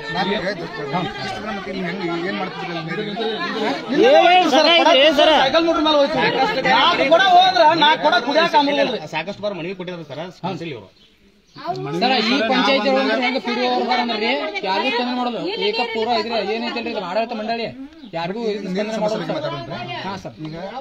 ಏನ್ ಮಾಡ್ತಿದ್ರಿ ಸೈಕಲ್ ಮೋಟ್ರ್ ಮೇಲೆ ಹೋಯ್ತು ನಾಲ್ಕು ಕೊಡ ಹೋದ್ರ ನಾಲ್ಕು ಕೊಡ ಕುಡಿಯಾಕ ಆಮೇಲೆ ಸಾಕಷ್ಟು ಬಾರ ಮನವಿ ಕೊಟ್ಟಿದ್ದಾರೆ ಸರ್ ಕೌನ್ಸಿಲ್ ಇವರು ಸರ ಈ ಪಂಚಾಯತಿ ಒಳಗೆ ಹೆಂಗ ಪಿ ಡಿ ಅವ್ರು ಅಂದ್ರೆ ಯಾರಿಗೂ ಸ್ಪಂದನೆ ಮಾಡೋದು ಏಕ ಪೂರ ಇದ್ರೆ ಏನೈತಲ್ರಿ ಇದು ಆಡಳಿತ ಮಂಡಳಿ ಯಾರಿಗೂ ಇದು ಸ್ಪಂದನೆ ಮಾಡೋದು ಸರ್. ಹಾ ಸರ್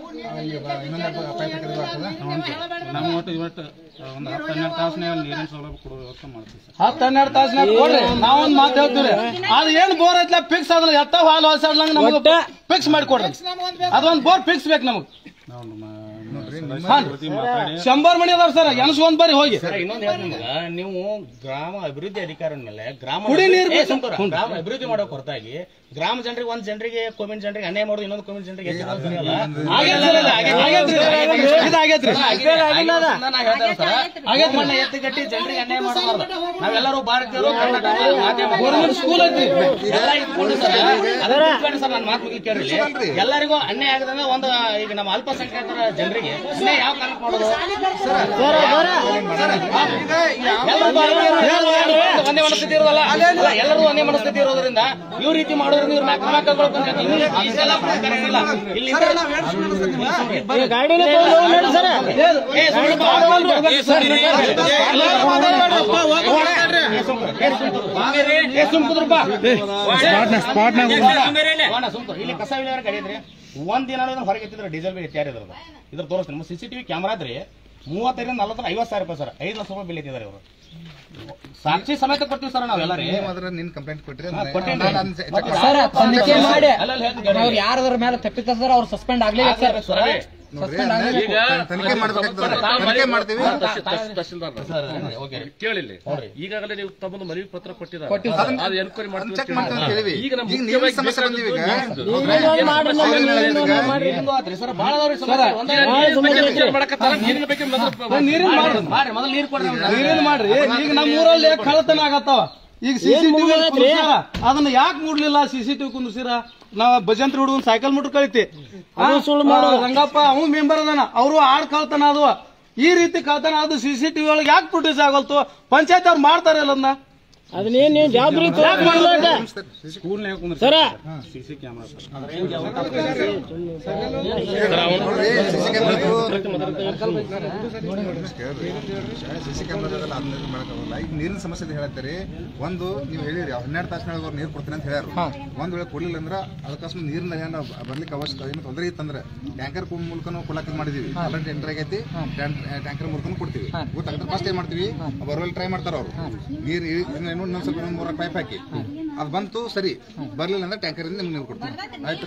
ನಮ್ಮ ಒಟ್ಟು ಇವತ್ತು ಒಂದು ಹತ್ತು ಹನ್ನೆರಡು ತಾಸನ್ಯಾಗ ನೀರಿನ ಸೌಲಭ್ಯ ಕೊಡೋ ವ್ಯವಸ್ಥೆ ಮಾಡ್ತೀವಿ ಸರ್ ಹತ್ತು ಹನ್ನೆರಡು ತಾಸಿನಾಗ ಕೊಡ್ರಿ ನಾವೊಂದ್ ಮಾತು ಹೇಳ್ತೀವಿ ಅದು ಏನ್ ಬೋರ್ ಐತ್ಲ ಫಿಕ್ಸ್ ಆದ್ರೆ ಎತ್ತ ಹಾಲು ಹೊಸಾಡ್ಲಂಗ ನಮಗೆ ಫಿಕ್ಸ್ ಮಾಡಿ ಕೊಡ್ರಿ ಅದೊಂದ್ ಬೋರ್ ಫಿಕ್ಸ್ ಬೇಕು ನಮಗ್ ನಾವು ನಮ್ಮ ಹಾ. ಜೊತೆ ಮಾತಾಡಿ ಶಂಬರ್ ಮನಿ ಅದಾವ ಸರ್ ಎನ್ಸ್ಕೊಂಡ್ ಬರ್ರಿ ಹೋಗಿ ಸರ್ ಇನ್ನೊಂದು ಹೇಳ್ತೀನಿ ನಿಮ್ಗೆ ನೀವು ಗ್ರಾಮ ಅಭಿವೃದ್ಧಿ ಅಧಿಕಾರಿ ಮೇಲೆ ಗ್ರಾಮ ಕುಡಿ ನೀರು ಏ, ಸುಮ್ಕುರು. ಗ್ರಾಮ ಅಭಿವೃದ್ಧಿ ಮಾಡೋ ಹೊರತಾಗಿ ಗ್ರಾಮ ಜನರಿಗೆ ಒಂದ್ ಜನರಿಗೆ ಕೋಮಿನ್ ಜನರಿಗೆ ಅನ್ಯಾಯ ಮಾಡೋದು ಇನ್ನೊಂದು ಕೋಮಿನ್ ಜನರಿಗೆ ಹೆಚ್ಚು ಮಾಡೋದು ಸರಿಯಲ್ಲ. ಆಗೈತ್ರಿ ಸರ್ ಇದು. ಆಗೈತ್ರಿ ಸರ್. ಇದು ಆಗೈತ್ರಿ ಆಗಿರೋದ್ರಿಂದ ನಾ ಹೇಳ್ತೇನೆ ಸರ್, ನಮ್ಮನ್ನ ಎತ್ತಿಗಟ್ಟಿ ಜನರಿಗೆ ಅನ್ಯಾಯ ಮಾಡಬಾರ್ದು ನಾವೆಲ್ಲರೂ ಭಾರತೀಯರು ಕರ್ನಾಟಕದವರು, ಮಾಧ್ಯಮ ಗೌರ್ಮೆಂಟ್ ಸ್ಕೂಲ್ ಐತಿ ಎಲ್ಲ ಇಟ್ಕೊಂಡು ಸರ್ ಅದನ್ನ ಇಟ್ಕೊಂಡು ಸರ್ ನನ್ನ ಮಾತು ಮುಗಿ ಕೇಳಿಲ್ಲ ಎಲ್ಲರಿಗೂ ಅನ್ಯಾಯ ಆಗದಂಗ ಒಂದು ಈಗ ನಮ್ಮ ಅಲ್ಪಸಂಖ್ಯಾತರ ಜನರಿಗೆ ಅನ್ಯಾಯ ಯಾವ ಕಾರಣಕ್ಕೆ ಮಾಡೋದು ಎಲ್ಲರೂ ಭಾರತೀಯರು, ಒಂದೇ ಮನಸ್ಥಿತಿ ಇರೋದಲ್ಲ ಅಲ್ಲ, ಎಲ್ಲರೂ ಒಂದೇ ಮನಸ್ಥಿತಿ ಇರೋದ್ರಿಂದ ಇವ್ ರೀತಿ ಮಾಡೋದ್ರಿಂದ ಇವ್ರ ಮ್ಯಾಲ್ ಕ್ರಮ ಕೈಗೊಳ್ಬೇಕಂತ ಇನ್ನು ಇದೆಲ್ಲ ಕರೆಯಂಗಿಲ್ಲ. ಇಲ್ಲಿ ಏ, ಸುಮ್ನೆ ಬಾ. ಏ, ಸುಮ್ನೆ ಏ, ಸುಮ್ನೆ ಕುಂದ್ರು ಬಾ. ಹೋಣ, ಸುಮ್ನೆ ಕುಂದ್ರು. ಇಲ್ಲಿ ಕಸ ವಿಲೇವಾರಿ ಗಾಡಿ ಐತ್ರಿ ಒಂದ್ ದಿನ ಇದನ್ನ ಹೊರಗೆ ಎತ್ತಿದ್ರೆ ಡೀಸೆಲ್ ಬೇರೆ ಎತ್ತಾರ ಇದ್ರದ್ದು ಇದ್ರ ತೋರಿಸ್ತೀನಿ ನಮ್ಮ ಸಿಸಿಟಿವಿ ಕ್ಯಾಮ್ರಾ ಇದ್ರಿ ಮೂವತ್ತೈದರಿಂದ ನಲವತ್ತರ ಐವತ್ತು ಸಾವಿರ ರೂಪಾಯಿ ಸರ್ ಐದು ಲಕ್ಷ ರೂಪಾಯಿ ಬಿಲ್ ಇಟ್ಟಿದ್ದಾರೆ ಇವರು ಸಾಕ್ಷಿ ಸಮೇತ ಕೊಡ್ತೀವಿ ಸರ್ ನಾವೆಲ್ಲ ರೀ ನೀವು ಅದ್ರ ನಿನ್ ಕಂಪ್ಲೇಂಟ್ ಕೊಟ್ರಿ ಹಾ, ಕೊಟ್ಟೇನ್ರಿ. ನಾನು ಅದನ್ನ ಚೆಕ್ ಮಾಡಿ- ಸರ್ ತನಿಖೆ ಮಾಡಿ ಅಲ್ಲ, ಅಲ್ಲ, ಹೇಳ್ತೀನಿ ಅವ್ರು ಯಾರದ್ರ ಮೇಲೆ ತಪ್ಪಿತ ಸರ್ ಅವ್ರು ಸಸ್ಪೆಂಡ್ ಆಗ್ಲೇಬೇಕು ಸರ್ ನೋಡ್ರಿ ಅದನ್ನ ತನಿಖೆ ಮಾಡ್ಬೇಕಾಗ್ತದೆ ತನಿಖೆ ಮಾಡ್ತೀವಿ ಕೇಳಿಲ್ಲ ಈಗಾಗಲೇ ನೀವು ತಮ್ಮದು ಮನವಿ ಪತ್ರ ಕೊಟ್ಟಿದ್ದಾರೆ ಕೊಟ್ಟಿವಿ ಸರ್. ಅದು ಎನ್ಕ್ವೈರಿ ಅದನ್ನ ಮಾಡ್ತೀವಿ ಚೆಕ್ ಮಾಡ್ತೀವಿ ಅಂತ ಹೇಳಿವಿ ಈಗ ನಮ್ಗೆ ಈಗ ಮುಖ್ಯವಾಗಿ ನೀರಿನ ಸಮಸ್ಯೆ ಬಂದಿವಿ ಈಗ ನೀರಿಂದು ಆತ್ರಿ ಸರ್ ಭಾಳ ಅದಾವ್ರಿ ಸಮಸ್ಯೆ. ಒಂದೇ ನೀರಿನ ಬಗ್ಗೆ ಮೊದಲು ನೀರಿನ ಮಾಡ್ರಿ ಮಾಡ್ರಿ ಮೊದಲು ನೀರು ಕೊಡ್ರಿ ನಮ್ಗೆ. ನೀರಿನ ಮಾಡ್ರಿ ಈಗ ನಮ್ಮ ಊರಲ್ಲಿ ಕಳ್ಳತನ ಆಗತ್ತಾವ ಈಗ ಸಿಸಿಟಿವಿ ಅದನ್ನ ಯಾಕೆ ಮೂಡ್ಲಿಲ್ಲ ಸಿಸಿಟಿವಿ ಕುಂದ್ರಸಿರ ನಾವ್ ಭಜಂತ್ರಿ ಹುಡುಗನ್ ಸೈಕಲ್ ಮುಟ್ಟ ಕಳಿತಿ ರಂಗಪ್ಪ ಅವ್ ಮೆಂಬರ್ ಅದಾನ ಅವರು ಆಡ್ ಕಳ್ತನ ಅದು ಈ ರೀತಿ ಕಳ್ತನ ಅದು ಸಿಸಿಟಿವಿ ಒಳಗೆ ಯಾಕೆ ಪ್ರೊಡ್ಯೂಸ್ ಆಗಲ್ತು ಪಂಚಾಯತ್ ಅವ್ರು ಮಾಡ್ತಾರಲ್ಲ ಅದನ್ನ ಅದನ್ನೇನ್ ನೀವು ಜವಾಬ್ದಾರಿ ಸ್ಕೂಲ್ನಾಗ ಕುಂದ್ರಿ ಸಿ ಸಿ ಕ್ಯಾಮ್ರಾ ನೋಡ್ರಿ ಸಿಸಿ ಕ್ಯಾಮ್ರಾದು ಸಿಸಿ ಕ್ಯಾಮ್ರಾದಲ್ಲ ಅದನ್ನ ಇದು ಮಾಡಕ್ಕಾಗಲ್ಲ ಈಗ ನೀರಿನ ಸಮಸ್ಯೆ ಅಂತ ಹೇಳತ್ತೀರಿ ಒಂದು ನೀವು ಹೇಳಿರಿ ಹನ್ನೆರಡು ತಾಸಿನೊಳಗೆ ಅವ್ರು ನೀರು ಕೊಡ್ತೀನಿ ಅಂತ ಹೇಳ್ಯಾರ ಒಂದ್ ವೇಳೆ ಕೊಡ್ಲಿಲ್ಲ ಅಂದ್ರೆ ಅದಕ್ಕಸ್ಮ ನೀರಿನ ಏನೋ ಬರ್ಲಿಕ್ಕೆ ಅವಶ್ಯಕ ಏನು ತೊಂದರೆ ಇತ್ತಂದ್ರೆ ಟ್ಯಾಂಕರ್ ಮೂಲಕನೂ ಕೊಡಕ್ಕೆ ಮಾಡಿದೀವಿ ಆಲ್ರೆಡಿ ಟೆಂಡರ್ ಆಗೈತಿ ಟ್ಯಾಂಕರ್ ಮೂಲಕನೂ ಕೊಡ್ತೀವಿ ಗೊತ್ತಾಗುತ್ತೆ ಫಸ್ಟ್ ಏನ್ ಮಾಡ್ತೀವಿ ಬರುವಲ್ಲಿ ಟ್ರೈ ಮಾಡ್ತಾರ ಅವರು ನೀರು ಇನ್ನೇನು ಇನ್ನೊಂದ್ ಸ್ವಲ್ಪ ಇನ್ನೊಂದ್ ಮೂರ ಪೈಪ್ ಹಾಕಿ ಅದು ಬಂತು ಸರಿ ಬರ್ಲಿಲ್ಲ ಅಂದ್ರೆ ಟ್ಯಾಂಕರ್ ಇಂದ ನಿಮ್ಗೆ ನೀರು ಕೊಡ್ತೀವಿ ಆಯ್ತು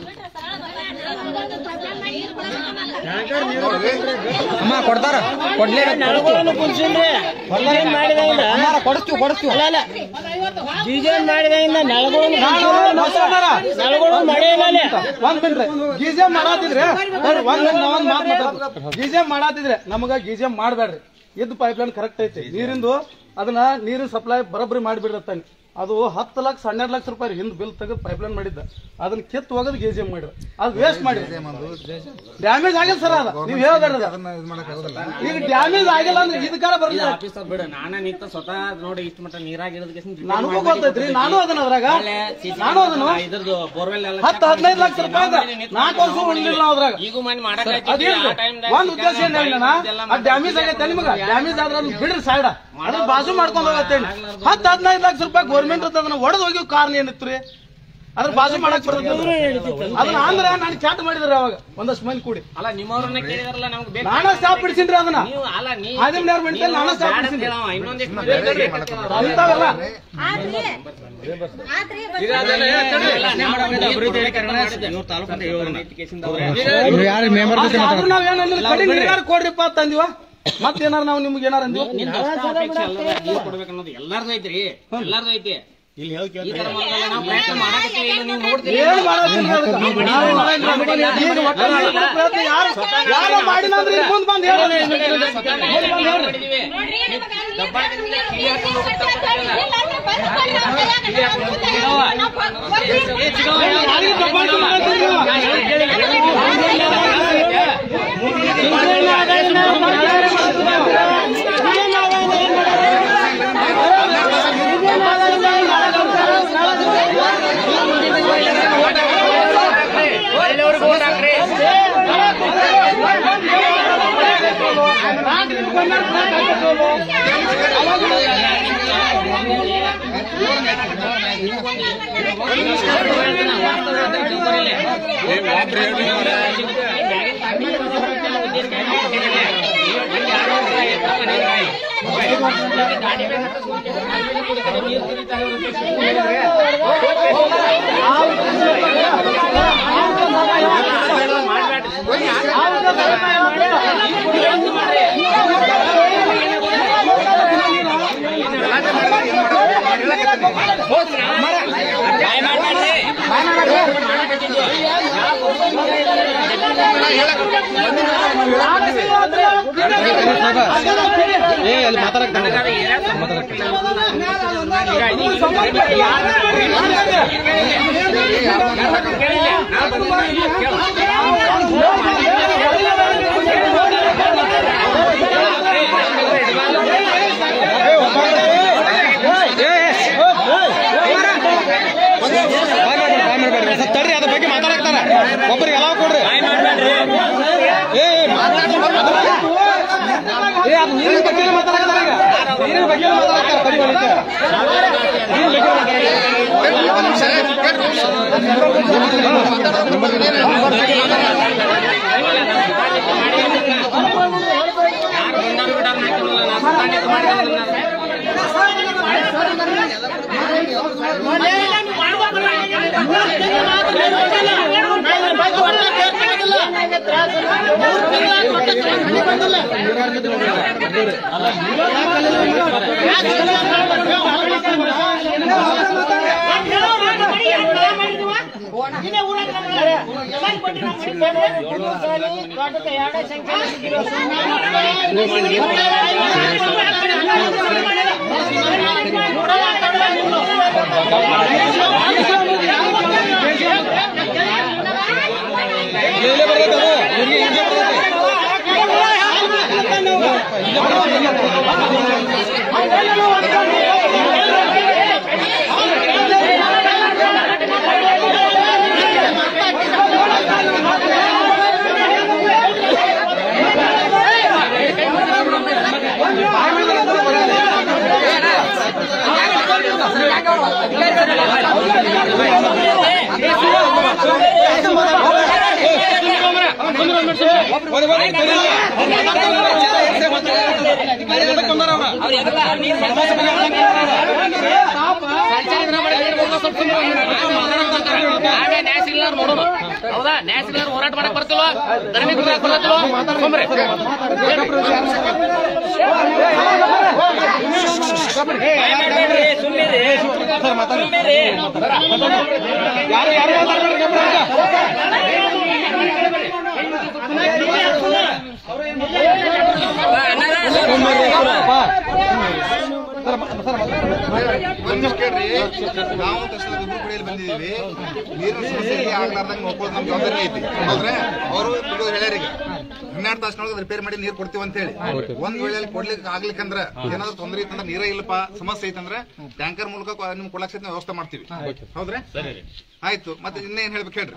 ನೋಡ್ರಿ ಅಮ್ಮ ಕೊಡ್ತಾರ ಕೊಡ್ಲೇಬೇಕು ನಳಗಳನ್ನು ಕುಲ್ಸಿನ್ರಿ ಡಿಸೈನ್ ಮಾಡಿದಾಗಿಂದ ಅಮ್ಮಾರ ಕೊಡಿಸ್ತೀವಿ ಕೊಡಿಸ್ತೀವಿ ಅಲ್ಲ ಅಲ್ಲ ಡಿಸೈನ್ ಮಾಡಿದಾಗಿಂದ ನಳಗಳನ್ನು ನಳಗಳು ಮಳೆ ಇಲ್ಲ ಅಲ್ಲಿ. ಒಂದ್ ಬಿಡ್ರಿ ಗೀಜೆ ಮಾಡಾತಿದ್ರೆ ನೋಡ್ರಿ, ಒಂದ್ ಒಂದ್ ಒಂದ್ ಮಾತ್ ಮಾತಾಡ್ತೀನಿ. ಗೀಜೆ ಮಾಡಾತಿದ್ರೆ ನಮಗ ಗೀಜೆ ಮಾಡ್ಬೇಡ್ರಿ ಇದ್ ಪೈಪ್ ಲೈನ್ ಕರೆಕ್ಟ್ ಐತಿ ನೀರಿಂದು ಅದನ್ನ ನೀರಿನ ಸಪ್ಲೈ ಬರೋಬ್ಬರಿ ಮಾಡಿಬಿಡ್ತಾನೆ ಅದು ಹತ್ತು ಲಕ್ಷ ಹನ್ನೆರಡು ಲಕ್ಷ ರೂಪಾಯಿ ಹಿಂದ್ ಬಿಲ್ ತೆಗೆದು ಪೈಪ್ ಲೈನ್ ಮಾಡಿದ್ದ ಅದನ್ನ ಕಿತ್ತು ಹೋಗೋದು ಗೀಜೆ ಮಾಡಿರ ಅದು ವೇಸ್ಟ್ ಮಾಡಿ ಡ್ಯಾಮೇಜ್ ಆಗಿಲ್ಲ ಸರ್ ಅದ ನೀವ್ ಹೇಳ್ಬೇಡ್ರಿ ಅದ. ಅದನ್ನ ಇದು ಮಾಡಕ್ ಆಗೋದಿಲ್ಲ ಈಗ ಡ್ಯಾಮೇಜ್ ಆಗಿಲ್ಲ ಅಂದ್ರೆ ಇದಕ್ಕಾರ ಬರ್ತದೆ ಆಫೀಸರ್ ಬಿಡು ನಾನ ನಿಂತ ಸ್ವತಃ ನೋಡಿ ಇಷ್ಟು ಮಟ್ಟ ನೀರಾಗಿರೋದಕ್ಕೆ ನನಗೂ ಗೊತ್ತೈತ್ರಿ ನಾನು ಅದನ್ನ ಅದ್ರಾಗ ನಾನು ಅದನ್ನು ಇದ್ರದ್ದು ಬೋರ್ವೆಲ್ ಎಲ್ಲ ಹತ್ತು ಹದಿನೈದು ಲಕ್ಷ ರೂಪಾಯಿ ನಾಲ್ಕು ವರ್ಷ ಉಳಿಲಿಲ್ಲ ನಾವು ಅದ್ರಾಗ ಈಗೂ ಮನೆ ಮಾಡಕ್ ಅದೇನ್ರಿ ಒಂದ್ ಉದ್ದೇಶ ಏನ್ ಹೇಳಿನ ಅದ್ ಡ್ಯಾಮೇಜ್ ಆಗೈತೆ ನಿಮಗ ಡ್ಯಾಮೇಜ್ ಆದ್ರ ಅದನ್ನ ಬಿಡ್ರಿ ಸೈಡ್ ಅದ್ರ ಬಾಜು ಮಾಡ್ಕೊಂಡ್ ಹೋಗತ್ತೇಳಿ ಹತ್ತು ಹದಿನೈದು ಲಕ್ಷ ರೂಪಾಯಿ ಗೌರ್ಮೆಂಟ್ ಅದನ್ನ ಒಡೆದು ಹೋಗಿ ಕಾರಣ ಏನಿತ್ರಿ ಅದ್ರ ಬಾಜು ಮಾಡಕ್ ಬರ್ತದೆ ಅದನ್ನ ಅಂದ್ರೆ ನಾನು ಚಾಟ್ ಮಾಡಿದ್ರಿ ಅವಾಗ ಒಂದಷ್ಟು ಮಂದಿ ಕೂಡಿ ಅಲ್ಲ ನಿಮ್ಮವ್ರನ್ನ ಕೇಳಿದಾರಲ್ಲ ನಮ್ಗೆ ಬೇಕು ನಾನ ಸ್ಟಾಪ್ ಬಿಡಿಸಿನ್ರಿ ಅದನ್ನ ನೀವು ಅಲ್ಲ ನೀ ಆದಿಮ್ನವ್ರ ಮನೆಯಲ್ಲಿ ನಾನ ಸ್ಟಾಪ್ ಬ್ಯಾಡ ಅಂತ ಬಿಡಿಸಿನ್ರಿ ಹೇಳವ, ಇನ್ನೊಂದಿಷ್ಟು ಮಂದಿ ಇದ್ದಾರೆ. ಅಂತಾವೆಲ್ಲ ಆತ್ರಿ ಆತ್ರಿ ಇಲ್ಲ, ನೀವು ಮಾಡೋದು ಅಭಿವೃದ್ಧಿ ಅಧಿಕಾರಿಗಳು ಮಾಡಿದ್ದು. ಇವ್ರು ತಾಲೂಕು ಅಂತ ಇವ್ರು ನೀತಿ ಕೇಸಿಂದ ಅವ್ರು ಆದ್ರೂ ನಾವ್ ಏನಿಲ್ಲ ಕಡಿ ನೀರಾರು ಕೊಡ್ರಿಪ್ಪ ಅಂತ ಅಂದಿವ ಮತ್ತೇನಾರ ನಾವು ನಿಮ್ಗೆ ಏನಾರ ಅಂದಿವ ನಿಮ್ದು ಅಷ್ಟ ಅಪೇಕ್ಷೆ ಅಲ್ಲ, ನೀವು ಕೊಡ್ಬೇಕು ಅನ್ನೋದು ಎಲ್ಲಾರ್ದು ಐತ್ರಿ ಎಲ್ಲಾರ್ದು ಐತಿ ಇಲ್ಲಿ ಹೇಳಿ ಈ ತರ ಮಾಡೋದಲ್ಲ, ನಾವು ಪ್ರಯತ್ನ ಮಾಡಕತ್ತೀವಿ, ಈಗ ನೀವು ನೋಡ್ತೀರಿ ಏನ್ ಮಾಡೋದಿಲ್ಲ ಅದಕ್ಕೆ. ನಾವು ಮಾಡಂಗಿಲ್ಲ. ಈಗ ಒಟ್ಟ ನೀರು ಪ್ರಯತ್ನ ಯಾರು ಯಾರು ಮಾಡಿಲ್ಲ ಅಂದ್ರೆ ಇಲ್ಲಿ ಮುಂದ್ ಬಂದ್ ಹೇಳಿ ಮಾಡಿದೀವಿ. ದಬ್ಬಾಳಿಕೆ ಕಿವಿ ಹಾಕೊಂಡು ಯಾರಿಗೆ ದಬ್ಬಾಳಿಕೆ ಮಾಡ್ತೀರಿ ನೀವು? ಒಳ್ಳೆಯವ್ರಿಗೆ vote ಹಾಕ್ರಿ. ತಡ್ರಿ ಅದ್ರ ಬಗ್ಗೆ ಮಾತಾಡಕ್ತಾರ ಒಬ್ಬರಿಗೆ ಎಲ್ಲ ಕೊಡ್ರಿ ಏ ಏ, ಅದು ನೀರಿನ ಬಗ್ಗೆ ಮಾತಾಡಕತ್ತಾರ ಈಗ. ನೀರಿನ ಬಗ್ಗೆ ಮಾತಾಡಕತ್ತಾರ. ತಡಿ ಒಳಗೆ. ನೀರಿನ ಬಗ್ಗೆ ಯಾರು ನಾವೇ ನ್ಯಾಷನಲ್ ನೋಡೋಣ ಹೌದಾ ನ್ಯಾಷನಲ್ ಹೋರಾಟ ಮಾಡಕ್ ಬರ್ತಿಲ್ವಾ ಧರಣಿ ಬಿಡಕ್ ಬರ್ತಿಲ್ವಾ ಸುಮ್ರೆ ಒಂದ್ ನಿಮಿಷ ಕೇಳ್ರಿ ನಾವು ತಕ್ಷಣ ಇಬ್ರು ಕುಡಿಯಲು ಬಂದಿದೀವಿ ನೀರಿನ ಸಮಸ್ಯೆ ಇಲ್ಲಿ ಆಗ್ಲಾರ್ದಂಗ ನೋಡ್ಕೊಳ್ಳೋದು ನಮ್ ಜವಾಬ್ದಾರಿ ಐತಿ ಹೌದ್ರೆ ಅವರು ಹೇಳ್ಯಾರ ಈಗ ಹನ್ನೆರಡು ತಾಸಿನೊಳಗೆ ರಿಪೇರ್ ಮಾಡಿ ನೀರ್ ಕೊಡ್ತೀವಿ ಅಂತ ಹೇಳಿ ಒಂದ್ ವೇಳೆ ಕೊಡ್ಲಿಕ್ಕೆ ಆಗ್ಲಿಕ್ಕಂದ್ರ ಏನಾದ್ರು ತೊಂದ್ರೆ ಇತ್ತಂದ್ರೆ ನೀರೇ ಇಲ್ಲಪ್ಪ ಸಮಸ್ಯೆ ಐತಂದ್ರೆ ಟ್ಯಾಂಕರ್ ಮೂಲಕ ಕೊ- ನಿಮ್ ಕೊಡಕ್ ಸಹಿತ ನಾವು ವ್ಯವಸ್ಥೆ ಮಾಡ್ತೀವಿ ಹೌದ್ರೆ ಆಯ್ತು ಮತ್ತೆ ಇನ್ನೇನ್ ಹೇಳ್ಬೇಕು ಹೇಳ್ರಿ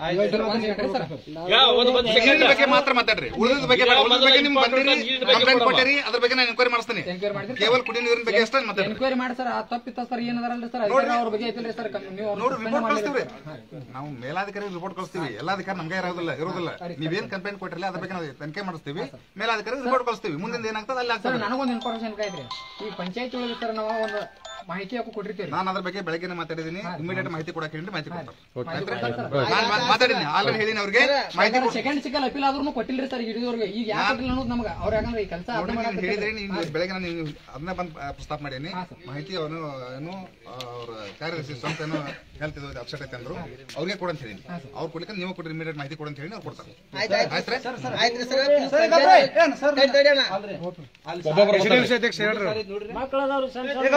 ನೀರಿನ ಬಗ್ಗೆ ಮಾತ್ರ ಮಾತಾಡ್ರಿ ಉಳಿದ ಬಗ್ಗೆ ಬೇಡ. ಉಳಿದ ಬಗ್ಗೆ ನಿಮ್ ಬಂದಿರಿ ಕಂಪ್ಲೇಂಟ್ ಕೊಟ್ಟಿರಿ ಅದ್ರ ಬಗ್ಗೆ ನಾನು ಎನ್ಕ್ವೈರಿ ಮಾಡಿಸ್ತೀನಿ ಕೇವಲ ಕುಡಿಯೋ ನೀರಿನ ಬಗ್ಗೆ ಅಷ್ಟೇ ಮಾತಾಡ್ರಿ ಎನ್ಕ್ವೈರಿ ಮಾಡಿ ಸರ್ ತಪ್ಪಿತ್ತ ಸರ್ ಏನದಾರಲ್ರಿ ಸರ್ ನೋಡ್ರಿ. ಅವ್ರ ಬಗ್ಗೆ ಐತಿಲ್ರಿ ಸರ್ ನೀವು ಅವ್ರ ನೋಡ್ರಿ suspend ರಿಪೋರ್ಟ್ ಮಾಡ್ಲಿಲ್ಲ ಕಳಿಸ್ತೀವಿ ನಾವು ಮೇಲಾಧಿಕಾರಿ ರಿಪೋರ್ಟ್ ಕಳಿಸ್ತೀವಿ ಎಲ್ಲ ಅಧಿಕಾರಿ ನಮ್ಗೆ ಇರೋದಿಲ್ಲ ಇರೋದಿಲ್ಲ ನೀವೇನ್ ಕಂಪ್ಲೇಂಟ್ ಕೊಟ್ಟಿರಲ್ಲ ಅದ್ರ ಬಗ್ಗೆ ನಾವು ತನಿಖೆ ಮಾಡಿಸ್ತೀವಿ ಮೇಲಾಧಿಕಾರಿ ರಿಪೋರ್ಟ್ ಕಳಿಸ್ತೀವಿ ಮುಂದಿನ ಏನಾಗ್ತದೆ ಅಲ್ಲಿ ಸರ್ ಆಗ್ತದೆ ನನಗೊಂದು ಇನ್ಫಾರ್ಮೇಶನ್ ಐತ್ರಿ ಈ ಪಂಚಾಯತ್ ಒಳಗೆ ಸರ್ ನಾವು ಒಂದು ಮಾಹಿತಿ ಹಾಕಿ ಕೊಟ್ಟಿರ್ತೀವಿ ನಾನು ಅದ್ರ ಬಗ್ಗೆ ಬೆಳಗ್ಗೆ ಮಾತಾಡಿದೀನಿ ಇಮಿಡಿಯೇಟ್ ಮಾಹಿತಿ ಕೊಡಕ್ಕೆ ಹೇಳಿ ಮಾಹಿತಿ ಕೊಡ್ತಾರೆ ಮಾಹಿತಿ ನಾನು ಮಾತಾಡಿನಿ ಆಲ್ರೆಡಿ ಹೇಳಿನಿ ಅವ್ರಿಗೆ ಮಾಹಿತಿ ಕೊಡ್- ಸೆಕೆಂಡ್ ಸಿಕ್ಕಲ್ ಅಪೀಲ್ ಆದ್ರೂ ಕೊಟ್ಟಿಲ್ರಿ ಸರ್ ಹಿಡಿದವ್ರಿಗೆ ಈಗ ಯಾಕೆ ಕೊಟ್ಟಿಲ್ಲ ಅನ್ನೋದು ನಮ್ಗೆ ಅವ್ರ ಯಾಕಂದ್ರೆ ಈ ಕೆಲಸ ನೋಡಿ ನೀನು ಹೇಳಿದ್ರಿ ನೀನು ಬೆಳಗ್ಗೆ ನಾನು ನೀವು ಅದನ್ನ ಬಂದು ಪ್ರಸ್ತಾಪ ಮಾಡೀನಿ ಮಾಹಿತಿ ಅವನು ಏನು ಅವ್ರ ಕಾರ್ಯದರ್ಶಿ ಸ್ವಂತ ಏನೋ ಹೆಲ್ತ್ ಇದು ಅಪ್ಸೆಟ್ ಐತೆ ಅಂದ್ರು ಅವ್ರಿಗೆ ಕೊಡಂತ ಹೇಳಿ ಅವ್ರು ಕೊಡ್ಲಿಕ್ಕೆ ನೀವು ಕೊಡ್ರಿ ಇಮಿಡಿಯೇಟ್ ಮಾಹಿತಿ ಕೊಡಂತ ಹೇಳಿ ಅವ್ರು ಕೊಡ್ತಾರೆ ಆಯ್ತ್ರಿ ಮಕ್ಕಳದವ್ರು ಸಣ್ಣ ಸಣ್ಣ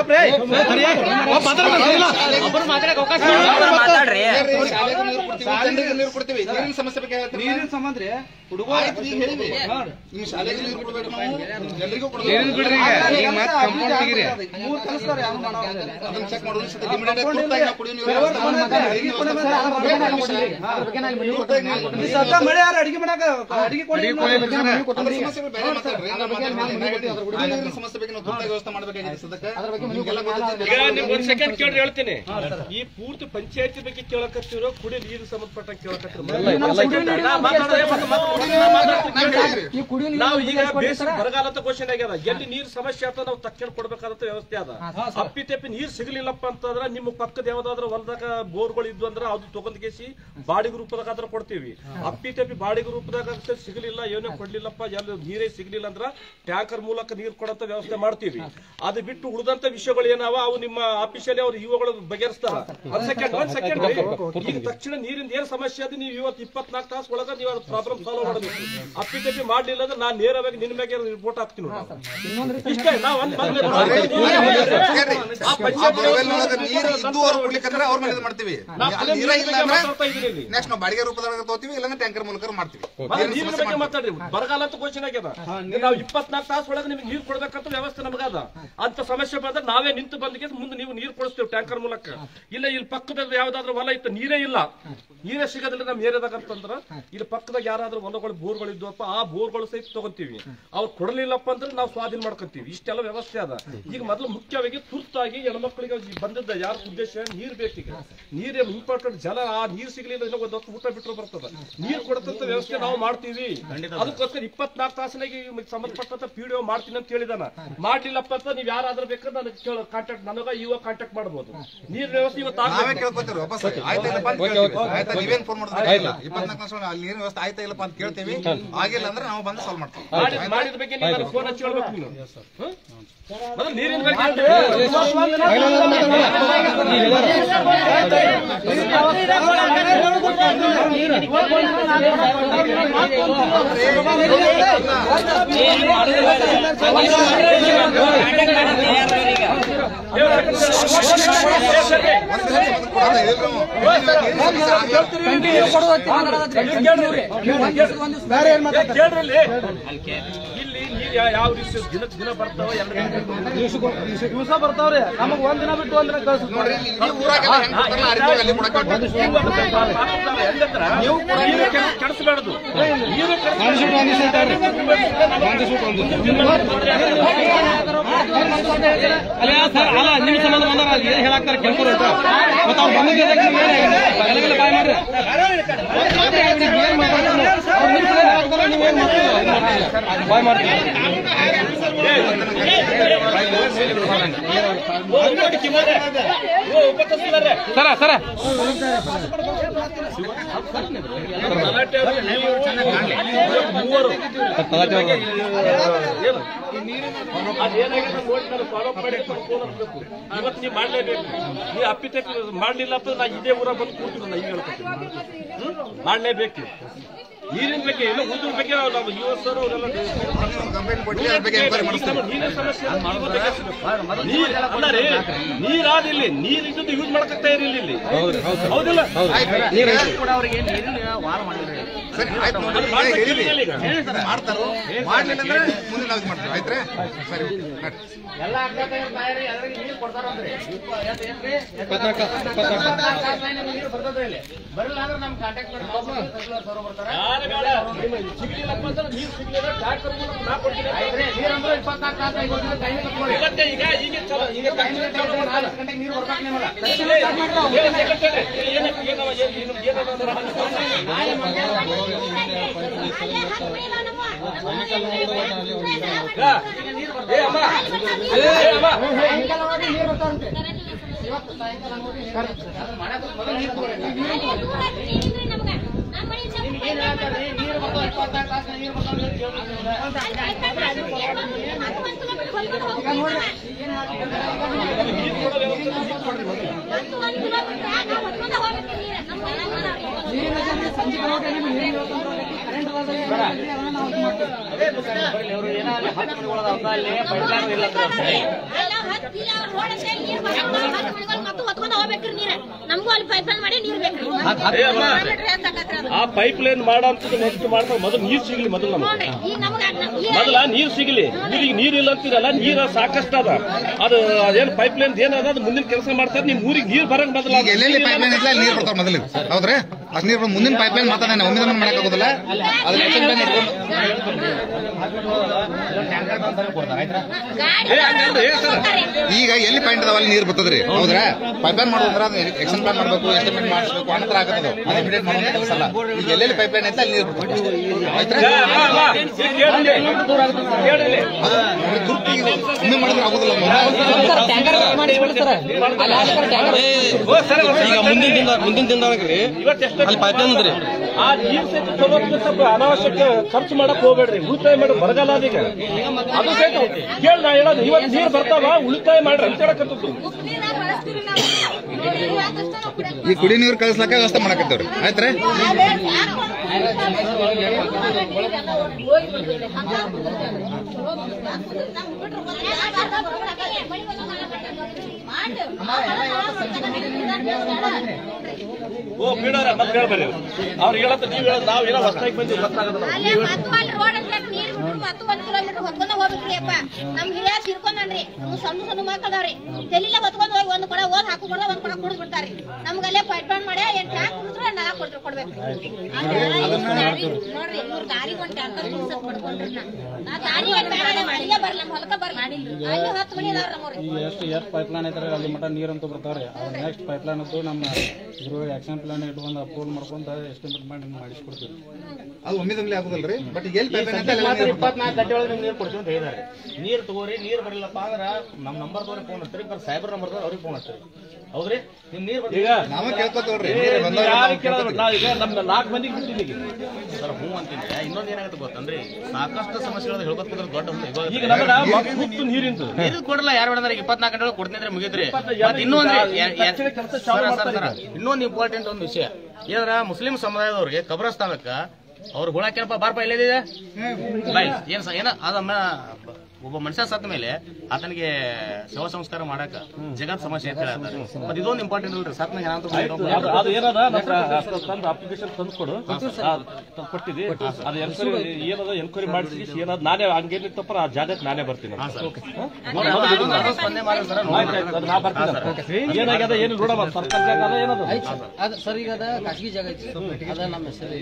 ಶಾಲೆಗೂ ನೀರು ಕೊಡ್ತೀವಿ, ಜನರಿಗೂ ನೀರು ಕೊಡ್ತೀವಿ ನೀರಿನ ಸಮಸ್ಯೆ ಬಗ್ಗೆ ಹೇಳ್ತೀರಿ ನೀರಿನ ಸಂಬಂಧ ರೀ ಹುಡುಗ ಆಯ್ತು ಈಗ ಹೇಳಿವಿ ನಿಮ್ಮ ಶಾಲೆಗೆ ನೀರು ಕೊಡ್ಬೇಕು ನಾವು ಜನರಿಗೂ ಮೂರ್ ಕಲಿಸ್ತಾರ ಯಾರು ಮಾಡೋದಿಲ್ಲ ಅದನ್ನ ಚೆಕ್ ಮಾಡೋದು ಇಮಿಡಿಯೇಟ್ ತುರ್ತಾಗಿ ನಾವು ಕುಡಿಯೋ ನೀರು ತುರ್ತಾಗಿ ನೀರು ಕೊಡ್ತೀವಿ. ಈ ಸದ್ದ ಮಳೆ ಯಾರು ಅಡಿಗೆ ಮಾಡಾಕ ಅಡಿಗೆ ಕೊಡಿ ಅದ್ರ ಸಮಸ್ಯೆಗಳು ಬೇರೆ ಮಾತಾಡ್ರಿ ನಾವು ಮಾತಾಡ್ತೀವಿ. ಆ ನೀರಿನ ಸಮಸ್ಯೆ ಬಗ್ಗೆ ನಾವು ತುರ್ತಾಗಿ ವ್ಯವಸ್ಥೆ ಮಾಡ್ಬೇಕಾಗಿದೆ ಸದ್ಯಕ್ಕೆ ನಿಮ್ಗೆಲ್ಲ ಗೊತ್ತಿದೆ. ಈಗ ನಿಮ್ಗೆ ಒಂದ್ ಸೆಕೆಂಡ್ ಕೇಳಿ ಹೇಳ್ತೀನಿ ಈ ಪೂರ್ತಿ ಪಂಚಾಯತಿ ಬಗ್ಗೆ ಕೇಳಕತ್ತಿರೋ ಕುಡಿ ನೀರು ಸಂಬಂಧಪಟ್ಟ ಕೇಳಕತ್ತಿರೋ ನಾವ್ ಹೇಳಿದ್ರಿ. ಈ ಕುಡಿಯೋ ನೀರು ನಾವು ಈಗ ಕೊಡಿ ಬೇಸಿಗೆ ಸರ್. ಬರಗಾಲ ಅಂತ ಘೋಷಣೆ ಆಗ್ಯದ ಎಲ್ಲಿ ನೀರ್ ಸಮಸ್ಯೆ ಆತ ನಾವು ತಕ್ಕೊಂಡು ಕೊಡ್ಬೇಕಾದಂತ ವ್ಯವಸ್ಥೆ ಅದ ಅಪ್ಪಿ ತಪ್ಪಿ ನೀರ್ ಸಿಗಲಿಲ್ಲಪ್ಪ ಅಂತಂದ್ರ ನಿಮ್ಮ ಪಕ್ಕದ ಯಾವ್ದಾದ್ರು ಹೊಲದಾಗ ಬೋರ್ಗಳು ಇದ್ವು ಅಂದ್ರೆ ಅದು ತಗೊಂಡ್ ಕೇಸಿ ಬಾಡಿಗೆ ರೂಪದಾಗ ಆದ್ರ ಕೊಡ್ತೀವಿ ಅಪ್ಪಿ ತಪ್ಪಿ ಬಾಡಿಗೆ ರೂಪದಾಗ ಅಷ್ಟೇ ಸಿಗಲಿಲ್ಲ ಏನೋ ಕೊಡ್ಲಿಲ್ಲಪ್ಪ ಎಲ್ಲಿ ನೀರೇ ಸಿಗಲಿಲ್ಲ ಅಂದ್ರ ಟ್ಯಾಂಕರ್ ಮೂಲಕ ನೀರ್ ಕೊಡಂತ ವ್ಯವಸ್ಥೆ ಮಾಡ್ತೀವಿ ಅದು ಬಿಟ್ಟು ಉಳಿದಂತ ವಿಷಯಗಳು ಏನಾವ ಅವು ನಿಮ್ಮ ಆಫೀಸಲ್ಲಿ ಅವ್ರು ಇವುಗಳು ಬಗೆಹರಿಸ್ತಾರ ಒಂದ್ ಸೆಕೆಂಡ್ ಒಂದ್ ಸೆಕೆಂಡ್ ಈಗ ತಕ್ಷಣ ನೀರಿಂದ ಏನ್ ಸಮಸ್ಯೆ ಅದು ನೀವು ಇವತ್ತು ಇಪ್ಪತ್ನಾಲ್ಕು ತಾಸು ಒಳಗ ನೀವು ಅದು ಪ್ರಾಬ್ಲಮ್ ಸಾಲ್ವ್ ಮಾಡಬೇಕು ಅಪ್ಪಿ ತಪ್ಪಿ ಮಾಡ್ಲಿಲ್ಲ ಅಂದ್ರೆ ನಾನು ನೇರವಾಗಿ ನಿನ್ನ ಮೇಲೆ ರಿಪೋರ್ಟ್ ಹಾಕ್ತೀನಿ ನೋಡಿ. ಇಷ್ಟೇ ನಾ ಒಂದ್ ಬಂದ್ ಕೇಳ್ರಿ. ಆ ಪಂಚಾಯತ್ ಬೋರ್ವೆಲ್ ಒಳಗೆ ನೀರು ಇದ್ದು ಅವ್ರು ಕೊಡ್ಲಿಕ್ಕಂದ್ರೆ ಅವ್ರ ಮೇಲೆ ಇದು ಮಾಡ್ತೀವಿ ಅಲ್ಲಿ ನೀರೇ ಇಲ್ಲ ಅಂದ್ರೆ ಮಾತಾಡ್ತಾ ಇದೀನಿ ಇಲ್ಲಿ. ನೆಕ್ಸ್ಟ್ ನಾವು ಬಾಡಿಗೆ ರೂಪದಾಗ ತಗೋತೀವಿ ಇಲ್ಲಾಂದ್ರೆ ಟ್ಯಾಂಕರ್ ಮೂಲಕ ಮಾಡ್ತೀವಿ ಮತ್ತೆ ನೀರಿನ ನೀರಿನ ಸಮಸ್ಯೆ ಬಗ್ಗೆ ಮಾಡ್ತೀವಿ. ಮಾತಾಡ್ರಿ ಬರಗಾಲ ಅಂತ ಘೋಷಣೆ ಆಗ್ಯದ ನಾವು ಇಪ್ಪತ್ನಾಲ್ಕು ತಾಸು ಒಳಗೆ ನಿಮ್ಗೆ ನೀರು ಕೊಡ್ಬೇಕಂತ ವ್ಯವಸ್ಥೆ ನಮಗದ ಅಂತ ಸಮಸ್ಯೆ ಬಂದ್ರೆ ನಾವೇ ನಿಂತು ಬಂದಿಗೆ ಮುಂದೆ ನೀವು ನೀರು ಕೊಡಿಸ್ತೇವೆ ಟ್ಯಾಂಕರ್ ಮೂಲಕ ಇಲ್ಲ ಇಲ್ಲಿ ಪಕ್ಕದ ಯಾವ್ದಾದ್ರು ಹೊಲ ಇತ್ತು ನೀರೇ ಇಲ್ಲ ನೀರೇ ಸಿಗೋದಿಲ್ಲ ನಮ್ಮ ಏರಿಯಾದಾಗ ಅಂತಂದ್ರ ಇಲ್ಲಿ ಪಕ್ಕದಾಗ ಯಾರಾದ್ರೂ ಹೊಲಗಳು ಬೋರ್ಗಳು ಇದ್ವಪ್ಪ ಆ ಬೋರ್ಗಳು ಸಹಿತ ತಗೊಂತೀವಿ ಅವ್ರು ಕೊಡಲಿಲ್ಲಪ್ಪ ಅಂದ್ರೆ ನಾವು ಸ್ವಾಧೀನ ಮಾಡ್ಕೊಂತೀವಿ ಇಷ್ಟೆಲ್ಲ ವ್ಯವಸ್ಥೆ ಅದ ಈಗ ಮೊದಲು ಮುಖ್ಯವಾಗಿ ತುರ್ತಾಗಿ ಹೆಣ್ಮಕ್ಳಿಗೆ ಈ ಬಂದದ್ದ ಯಾರ ಉದ್ದೇಶ ನೀರ್ ಬೇಕೀಗ ನೀರೇ ಇಂಪಾರ್ಟೆಂಟ್ ಜಲ ಆ ನೀರ್ ಸಿಗ್ಲಿಲ್ಲ ಇನ್ನೂ ಒಂದು ಹೊತ್ತು ಊಟ ಬಿಟ್ಟರು ಬರ್ತದ ನೀರ್ ಕೊಡತಂತ ವ್ಯವಸ್ಥೆ ನಾವು ಮಾಡ್ತೀವಿ ಅದಕ್ಕೋಸ್ಕರ ಇಪ್ಪತ್ನಾಲ್ಕು ತಾಸಿನಾಗ ಈ ಸಂಬಂಧಪಟ್ಟಂತ ಪಿಡಿಒ ಮಾಡ್ತೀನಿ ಅಂತ ಹೇಳಿದಾನ ಮಾಡ್ಲಿಲ್ಲಪ್ಪ ಅಂತ ನೀವ್ ಯಾರಾದ್ರೂ ಬೇಕಾದ್ರೆ ನನಗೆ ಕೇಳೋ ಕಾಂಟ್ಯಾಕ್ಟ್ ನನಗ ಇವಾಗ ಕಾಂಟ್ಯಾಕ್ಟ್ ಮಾಡ್ಬೋದು ನೀರ್ ವ್ಯವಸ್ಥೆ ಇವತ್ತು ನಾವೇ ಆಗ್ಬೇಕು. ಕೇಳ್ಕೊತೀವಿ ವಾಪಸ್ ಆಯ್ತಾ ಇಲ್ಲಪ್ಪ ಅಂತ ಕೇಳ್ತೀವಿ. ಆಯ್ತಾ ನೀವೇನ್ ಫೋನ್ ಮಾಡಿದ್ರೆ ಇಪ್ಪತ್ನಾಲ್ಕು ನಿಮಿಷ ಅಲ್ಲಿ ನೀರಿನ ವ್ಯವಸ್ಥೆ ಆಯ್ತಾ ಇಲ್ಲಪ್ಪ ಅಂತ ಕೇಳ್ತೀವಿ ಆಗಿಲ್ಲ ಅಂದ್ರೆ ನಾವು ಬಂದು ಸಾಲ್ವ್ ಮಾಡ್ತೀವಿ ಮಾಡಿದ ಮಾಡಿದ ಬಗ್ಗೆ ನೀವು ಫೋನ್ ಹಚ್ಚಿ ಹೇಳ್ಬೇಕು ನೀನು ಹ್ಮ್? ಮೊದಲು ನೀರಿನ ಬಗ್ಗೆ ಹೇಳ್ಬೇಕು. ಒಂದ್ ದಿನ ಬಂದು ಕೊಡಲ್ಲ, ಹೇಳಿದ್ರು ನಾವು. ನೀರಿನ ಸಮಸ್ಯೆ ಆಗಿಲ್ಲ. ಕೇಳ್ರಿ ಇಲ್ಲಿ. ಇಲ್ಲಿ ನೀರ್ ಯಾ- ಯಾವ ರೀತಿ ದಿನ ದಿನ ಬರ್ತಾವ ಎರಡು ಗಂಟೆ ದಿವಸ ಬರ್ತಾವ್ರಿ ನಮಗ್ ಒಂದ್ ದಿನ ಬಿಟ್ಟು ಒಂದ್ ದಿನ ಕಳ್ಸ ನೋಡ್ರಿ ಇಲ್ಲಿ ನೀವು ಊರಾಗೆಲ್ಲ ಹೆಂಗ್ ಕೊಡ್ತಾರಲ್ಲ, ಆ ರೀತಿ ಅಲ್ಲಿ ಕೊಡಕ್ಕೆ ಹೊರ್ಟಿವಿ. ನೀರು ಕೆಡ- ಕೆಡಿಸ್ಬಾರ್ದು ನೀರು ಅಲ್ಲ ಸರ್ ಅಲ್ಲ ನಿಮ್ ಸಂಬಂಧ ಬಂದಾರ ಏನ್ ಹೇಳಾಕ್ತಾರ ಕೆಂಪೂರ್ ಅಂತ ಮತ್ತ ಅವ್ರು ಬಂದಿದ್ದ ಎಲ್ಲ ಬಾಯ್ ಮಾಡ್ರಿ ಏನ್ ಮಾತಾಡ್ತಾರೆ ಅವ್ರು ನಿಮ್ ಕಡೆ ಹಾಕ್ತಾರ, ನೀವ್ ಏನ್ ಮಾಡ್ತೀರ? ಬಾಯ್ ಮಾಡ್ತೀವಿ ಸರ ಸರ ಇವತ್ತು ನೀವು ಮಾಡ್ಲೇಬೇಕು ನೀವು ಅಪ್ಪಿತಪ್ಪಿ ಮಾಡ್ಲಿಲ್ಲ ಅಂತ ನಾ ಇದೇ ಊರಾಗ ಬಂದು ಕೂರ್ತೀನಿ ನಾ ಈಗ ಹೇಳ್ಕೊತೀನಿ ಹ್ಮ್? ಮಾಡ್ಲೇಬೇಕು ನೀರಿನ ಬಗ್ಗೆ ಇಲ್ಲ ಉದ್ರ ಬಗ್ಗೆ ನಾವು ಯುವ ಸರ್ ಅವರೆಲ್ಲ ಕಂಪ್ಲೇಂಟ್ ಕೊಟ್ಟು ಅದ್ರ ಬಗ್ಗೆ ಎಂಕ್ವೈರಿ ಮಾಡಿಸ್ತೀವಿ ನೀರಿನ ಸಮಸ್ಯೆ ಅಲ್ಲ, ನೀರಿನ ಬಗ್ಗೆ ನೀರ್ ಅಲ್ಲ ರೀ ನೀರ್ ಆದ ಇಲ್ಲಿ ನೀರ್ ಇದ್ದದ್ದು ಯೂಸ್ ಮಾಡಕತ್ತಾ ಇರಿ ಇಲ್ಲಿ ಹೌದಿಲ್ಲ ಸರಿ ಆಯ್ತು ನೋಡ್ರಿ ಈಗ ಹೇಳಿರಿ ಮಾಡ್ತಾರೋ ಮಾಡ್ಲಿಲ್ಲ ಅಂದ್ರೆ ಮುಂದೆ ನಾವು ಇದು ಮಾಡ್ತೀವಿ ಆಯ್ತ್ರೆ ಸರಿ ನಡ್ರಿ. ಎಲ್ಲ ಅಕ್ಕ ತಾಯಿರಿ ಅದ್ರಾಗ ನೀರು ಕೊಡ್ತಾರಂತ್ರಿ ಇಪ್ಪ- ಎಷ್ಟ್ ಏನ್ರಿ? ಇಪ್ಪತ್ನಾಲ್ಕು ತಾಸ್ line ನಲ್ಲಿ ನೀರು ಬರ್ತದ್ರಿ ಇಲ್ಲಿ. ಬರಲ್ಲ ಅಂದ್ರೆ ನಮ್ ಕಾಂಟ್ಯಾಕ್ಟ್ ಮಾಡಿ ನಾವು ಸರ್ಕ್ಯುಲರ್ ಸರ್ ಬರ್ತಾರೆ ಯಾರು ಬೇಡ ನಿಮಗೆ ಸಿಗ್ಲಿಲ್ಲಪ್ಪ ಅಂದ್ರೆ ನೀರ್ ಸಿಗ್ಲಿಲ್ಲ ಟ್ಯಾಂಕರ್ ಮೂಲಕ ನಾ ಕೊಡ್ತೀನಿ ಆಯ್ತ್ರಿ ನೀರಂದ್ರೆ ಇಪ್ಪತ್ನಾಲ್ಕು ತಾಸು ಐದು ದಿನ ಟೈಮ್ ಕಟ್ಕೊಳ್ಳಿ ಇವತ್ತೇ ಈಗ ಈಗ ಚಲೋ ಈಗ ಟೈಮ್ ನಾಲ್ಕು ಗಂಟೆಗೆ ನೀರು ಬರ್ಬೇಕು ನಿಮ್ಮಲ್ಲ ಏನ್ ಹೇಳ್ತಾರೆ ನೀರು ಬರ್ತಾವ ಇಪ್ಪತ್ನಾಲ್ಕು ತಾಸು ನೀರು ಬರ್ತಾವ ಅಂತ ಕೇಳ್ತೀನಿ ಅವರು ಏನಾದ್ರು ಹತ್ತು ಮನೆಗಳದಾವ ಅಲ್ಲಿ ಬೈಲಾರು ಇಲ್ಲ ನಮಗೂ ಅಲ್ಲಿ ಪೈಪ್ಲೈನ್ ಮಾಡಿ ನೀರ್ ಬೇಕ್ರಿ ಆ ಪೈಪ್ ಲೈನ್ ಮಾಡೋಂಥದ್ದು ನೆಕ್ಸ್ಟ್ ಮಾಡ್ತಾರೆ ಮೊದಲು ನೀರ್ ಸಿಗ್ಲಿ ಮೊದಲು ನಮ್ಗೆ ನೋಡ್ರಿ ಈಗ ನಮಗ ಮೊದಲ ನೀರ್ ಸಿಗ್ಲಿ ಊರಿಗೆ ನೀರ್ ಇಲ್ಲ ಅಂತೀರಲ್ಲ ನೀರ ಸಾಕಷ್ಟು ಅದ ಅದು ಅದೇನು ಪೈಪ್ ಲೈನ್ ಏನದ ಅದು ಮುಂದಿನ ಕೆಲಸ ಮಾಡ್ತಾರೆ ನಿಮ್ ಊರಿಗೆ ನೀರ್ ಬರಂಗ್ ಬದಲ ಈಗ ಎಲ್ಲೆಲ್ಲಿ ಪೈಪ್ ಲೈನ್ ಇದ್ರೆ ಅಲ್ಲಿ ನೀರು ಬರ್ತಾವ ಮೊದಲು ಹೌದ್ರಿ ಅಷ್ಟು ನೀರು ಮುಂದಿನ ಪೈಪ್ ಲೈನ್ ಮಾತಾಡ ಒಮ್ಮೆ ಮಾಡಕ್ ಆಗೋದಿಲ್ಲ ಅದ್ರ ಎಕ್ಸ್ಟೆನ್ ಲೈನ್ ಇಟ್ಕೊಂಡು ಈಗ ಎಲ್ಲಿ ಪಾಯಿಂಟ್ ಅದಾವ ಅಲ್ಲಿ ನೀರು ಬರ್ತದ್ರಿ ಹೌದ್ರಾ ಪೈಪ್ ಲೈನ್ ಮಾಡೋದ್ರ ಎಕ್ಸ್ಟೆನ್ ಪ್ಲಾನ್ ಮಾಡಬೇಕು ಎಸ್ಟಿಮೇಟ್ ಮಾಡಿಸ್ಬೇಕು ಅಂತ ಆಗತ್ತದ ಅದು ಇಮಿಡಿಯೇಟ್ ಮಾಡೋದು ಕೆಲಸ ಅಲ್ಲ ಈಗ ಎಲ್ಲೆಲ್ಲಿ ಪೈಪ್ ಲೈನ್ ಐತೆ ಅಲ್ಲಿ ನೀರು ಬರ್ತದೆ ಆಯ್ತಾ ಅದು ನೋಡಿ ತುರ್ತಿ ಇದು ಒಮ್ಮೆ ಮಾಡಿದ್ರೆ ಆಗೋದಿಲ್ಲ ಈಗ ಮುಂದಿನ ದಿನ ಮುಂದಿನ ದಿನದೊಳಗ್ರಿ ಅಲ್ಲಿ ಪೈಪ್ ಲೈನ್ ಅದ್ರಿ ಆ ನೀರ್ ಸಹಿತ ಚಲೋ ಹೊತ್ತು ಸ್ವಲ್ಪ ಅನಾವಶ್ಯಕ ಖರ್ಚು ಮಾಡಕ್ ಹೋಗ್ಬೇಡ್ರಿ ಉಳಿತಾಯ ಮಾಡಿ ಬರಗಾಲ ಅದೀಗ ಅದು ಸಹಿತ ಕೇಳ ನಾ ಹೇಳೋದು ಇವತ್ತು ನೀರ್ ಬರ್ತಾವ ಉಳಿತಾಯ ಮಾಡ್ರಿ ಅಂತ ಹೇಳಕತ್ತದ್ದು ಈ ಕುಡಿ ನೀರು ಕಳಿಸ್ಲಕ್ಕ ವ್ಯವಸ್ಥೆ ಮಾಡಕತ್ತೇವ್ರಿ ಆಯ್ತ್ರಿ ಓ ಬಿಡೋರ ಮತ್ತೆ ಹೇಳ್ಬೇಡಿ ಅವ್ರು ಹೇಳತ್ತ ನೀವ್ ಹೇಳೋದು ನಾವ್ ಏನೋ ಹೊಸದಾಗಿ ಬಂದು ಗೊತ್ತಾಗದ ಅಲ್ಲಿ ಹತ್ತು ಅಲ್ಲಿ ರೋಡ್ ಅಂತ ನೀರ್ ಬಿಟ್ಟು ಮತ್ತು ಒಂದ್ ಕಿಲೋಮೀಟರ್ ಹೊತ್ಕೊಂಡ ಹೋಗ್ಬೇಕ್ರಿ ಯಪ್ಪ ನಮ್ ಹಿರಿಯ ತಿರ್ಕೊಂಡ್ರಿ ನಮ್ ಸಣ್ಣ ಸಣ್ಣ ಮಕ್ಕಳವ್ರಿ ತೆಲಿಲೆ ಹೊತ್ಕೊಂಡ್ ಹೋಗಿ ಒಂದ್ ಕೊಡ ಓದ್ ಹಾಕು ಕೊಡ ಒಂದ್ ಕೊಡ ಕುಡ್ದು ಬಿಡ್ತಾರಿ ನಮ್ಗಲ್ಲೇ ಪೈಟ್ಪಾನ್ ಮಾಡ್ಯ ಎಂಟ್ ನಾಕ್ ಕುಡಿದ್ರೆ ನಾ ಕೊಡ್ರಿ ಕೊಡ್ಬೇಕು ನೋಡ್ರಿ ಇವ್ರ ದಾರಿಗೆ ಒಂದ್ ಟ್ಯಾಂಕರ್ ನಿಲ್ಸಕ್ ಪಡ್ಕೊಂಡ್ರಿ ನಾ. ನಾ ದಾರಿ ಏನ್ ಬೇಡ ಅಲ್ಲಿಗೆ ಬರ್ಲಿ ನಮ್ ಹೊಲಕ್ಕ ಬರ್ಲಿ ಅಲ್ಲಿ ಹತ್ತು ಮನಿ ಅದಾವ್ರಿ ನಮ್ಮವ್ರಿ ಈಗ ಎಷ್ಟು ಎಷ್ಟು ಪೈಪ್ ಲೈನ್ ಐತಾರೆ ಅಲ್ಲಿ ಮಟ್ಟ ನೀರಂತೂ ಬರ್ತಾವ್ರಿ ಅದು ನೆಕ್ಸ್ಟ್ ಪೈಪ್ ಲೈನ್ ಅಂತೂ ನಮ್ಮ ಇದ್ರ ಆಕ್ಷನ್ ಪ್ಲಾನ್ ಇಟ್ಕೊಂಡು ಅಪ್ರೂವಲ್ ಮಾಡ್ಕೊಂಡು ಎಸ್ಟಿಮೇಟ್ ಮಾಡಿ ಮಾಡಿಸ್ಕೊಡ್ತೀವಿ ಅದು ಒಮ್ಮಿದಂಗ್ಲಿ ಆಗುದಲ್ರಿ ಬಟ್ ಈಗ ಎಲ್ಲಿ ಪೈಪ್ ಸದ್ಯಕ್ಕೆ ಮಾತ್ರ ಇಪ್ಪತ್ನಾಲ್ಕು ಗಂಟೆ ಒಳಗೆ ನಿಮ್ಗೆ ನೀರು ಕೊಡ್ತೀವಿ ಅಂತ ಹೇಳಿದಾರೆ ನೀರು ತಗೋರಿ ನೀರು ಬರಲಿಲ್ಲಪ್ಪ ಅಂದ್ರೆ ನಮ್ಮ ನಂಬರ್ ತಗೋರಿ ಫೋನ್ ಹಚ್ತೀರಿ ಬರ್ ಸೈಬರ್ ನಂಬರ್ ಅವ್ರಿಗೆ ಫೋನ್ ಹಚ್ತೀರಿ ಹೌದ್ರಿ ನಿಮ್ ನೀರು ಈಗ ನಾವೇ ಕೇಳ್ಕೊತೇವ್ರಿ ಯಾರು ಕೇಳೋದು ನಾವು ಈಗ ನಮ್ಮ ನಾಲ್ಕು ಮಂದಿಗೆ ಬಿಟ್ಟಿದ್ದೀವಿ ಸರ್ ಹ್ಞೂ ಅಂತಿದ್ರೆ ಇನ್ನೊಂದು ಏನಾಗುತ್ತೆ ಗೊತ್ತಂದ್ರಿ ಸಾಕಷ್ಟು ಸಮಸ್ಯೆಗಳು ಹೇಳ್ಕೊತ ಕೂತ್ರೆ ದೊಡ್ಡ ಒಂದು ಇವಾಗ ಈಗ ನಮ್ಮನ್ನ ಮುಕ್ತು ನೀರಿಂದು ನೀರು ಕೊಡಲ್ಲ ಯಾರು ಬೇಡಂದ್ರೆ ಈಗ ಇಪ್ಪತ್ನಾಲ್ಕು ಗಂಟೆ ಒಳಗೆ ಕೊಡ್ತೀನಿ ಅಂದ್ರೆ ಮುಗಿದ್ರಿ ಇಪ್ಪತ್ತ- ಮತ್ತೆ ಇನ್ನೊಂದು ಈಗ ತಕ್ಷಣ ಕೆಲಸ ಚಾಲು ಮಾಡ್ತಾರೆ ಈಗ. ಇನ್ನೊಂದು ಇಂಪಾರ್ಟೆಂಟ್ ಒಂದು ವಿಷಯ ಏನಂದ್ರ ಮುಸ್ಲಿಂ ಸಮುದಾಯದವ್ರಿಗೆ ಕಬ್ರಸ್ತಾನಕ್ಕ ಅವ್ರ ಗುಣಕ್ಕೆನಪ್ಪ ಬಾರ್ಪ ಎಲ್ಲಿದೆ ಬಾಯ್ ಏನ್ ಸ- ಏನ ಅದನ್ನ ಒಬ್ಬ ಮನುಷ್ಯ ಸತ್ತ ಮೇಲೆ ಆತನಿಗೆ ಶವ ಸಂಸ್ಕಾರ ಮಾಡಕ ಜಗತ್ ಸಮಸ್ಯೆ ಅಂತ ಹೇಳ್ತಾರೆ ಮತ್ತೆ ಇದೊಂದು ಇಂಪಾರ್ಟೆಂಟ್ ಇಲ್ರಿ ಸತ್ ಮೇಲೆ ಅದು ಅದು ಏನದ ನಮ್ಮ ತಂದು ಅಪ್ಲಿಕೇಶನ್ ತಂದು ಕೊಡು ಆ, ತ- ಕೊಟ್ಟಿದ್ದಿ ಅದು ಎನ್ಕ್ವೈರಿ ಏನದ ಎನ್ಕ್ವೈರಿ ಮಾಡಿಸಿ ಏನದ ನಾನೇ ಹಂಗೇನಿತ್ತಪ್ಪ ಆ ಜಾಗಕ್ಕೆ ನಾನೇ ಬರ್ತೀನಿ ಹಾ, ಸರ್. ಹಾ? ನಾನು ಸ್ಪಂದನೆ ಮಾಡಿ ಸರ್ ಆಯ್ತು, ಆಯ್ತು, ಅದು ನಾ ಬರ್ತೀನಿ ಏನಾಗ್ಯದ ಏನು ನೋಡಮ್ಮ ಸರ್ಕಾರ ಜಾಗ ಅದ ಏನದು ಅದು ಸರ್ ಈಗ ಅದ ಖಾಸಗಿ ಜಾಗ ಐತಿ ಅದ ನಮ್ಮ ಹೆಸರು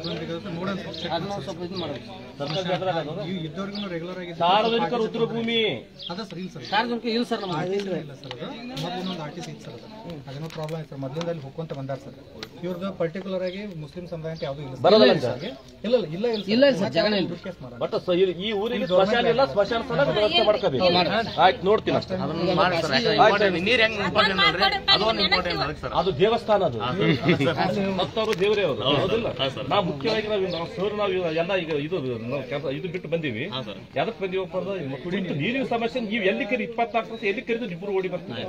ಅದನ್ನ ಸ್ವಲ್ಪ ಇದು ಮಾಡ್ಬೇಕು ಸರ್ಕಾರ ಜಾಗದಾಗ ಅದು? ಇದ್ದವ್ರಿಗೂ ರೆಗ್ಯುಲರ್ ಆಗಿ ಸಾರ್ವಜನಿಕ ರುದ್ರಭೂಮಿ ಅದ ಸರ್ ಇಲ್ಲ ಸರ್ ಸಾರ್ವಜನಿಕ ಇಲ್ಲ ಸರ್ ನಮ್ಮ ಇಲ್ಲ ಸರ್ ಅದು ಮೊದಲು ಇನ್ನೊಂದು ಆರ್ಟಿಸಿ ಇತ್ತು ಸರ್ ಅದು ಅದೇನೋ ಪ್ರಾಬ್ಲಮ್ ಆಯ್ತು ಸರ್ ಮೊದಲಿಂದ ಅಲ್ಲಿ ಹೋಗ್ಕೊಂತ ಬಂದಾರ ಸರ್ ಇವ್ರದ್ದು ಪರ್ಟಿಕ್ಯುಲರ್ ಆಗಿ ಮುಸ್ಲಿಂ ಸಮುದಾಯ ಅಂತ ಯಾವುದು ಇಲ್ಲ ಸರ್. ಬರಲ್ಲ ಇಲ್ಲ ಅಂತ? ಇಲ್ಲ ಇಲ್ಲ ಇಲ್ಲ ಇಲ್ಲ ಇಲ್ಲ ಇಲ್ಲ ಸರ್ ಜಾಗನೇ ಇಲ್ಲ ಕೇಸ್ ಮಾಡೋಣ ಬಟ್ ಸ- ಈ- ಈ ಊರಿಗೆ ಸ್ಮಶಾನ ಇಲ್ಲ ಸ್ಮಶಾನ ಸ್ಥಳ ವ್ಯವಸ್ಥೆ ಮಾಡ್ಕೋಬೇಕು ಆಯ್ತು ನೋಡ್ತೀನಿ ಅಷ್ಟೇ ಅದನ್ನ ಮಾಡಿ ಸರ್ ಯಾಕಂದ್ರೆ important ನೀರ್ ಹೆಂಗ್ ಇಂಪಾರ್ಟೆಂಟ್ ಅಲ್ರಿ ಅದು ಒಂದು ಇಂಪಾರ್ಟೆಂಟ್ ಅದಕ್ಕೆ ಸರ್ ಅದು ದೇವಸ್ಥಾನ ಅದು ಮತ್ತವರು ದೇವರೇ ಅವರು ಹೌದಿಲ್ಲ ನಾವು ಮುಖ್ಯವಾಗಿ ನಾವು ನಾವು ಸರ್ ನಾವು ಎಲ್ಲ ಈಗ ಇದು ನಾವು ಕೆಲ್ಸ- ಇದು ಬಿಟ್ಟು ಬಂದೀವಿ ಯಾವ್ದಕ್ ಬಂದೀವಪ್ಪ ಅಂದ್ರೆ ಈ ಮಕ್ಕಳು ಬಿಟ್ಟು ನೀರಿನ ಸಮಸ್ಯೆ ನೀವು ಎಲ್ಲಿ ಕರಿ ಇಪ್ಪತ್ನಾಲ್ಕು ವರ್ಷ ಎಲ್ಲಿ ಕರೀದು ಇಬ್ಬರು ಓಡಿ ಬರ್ತೀವಿ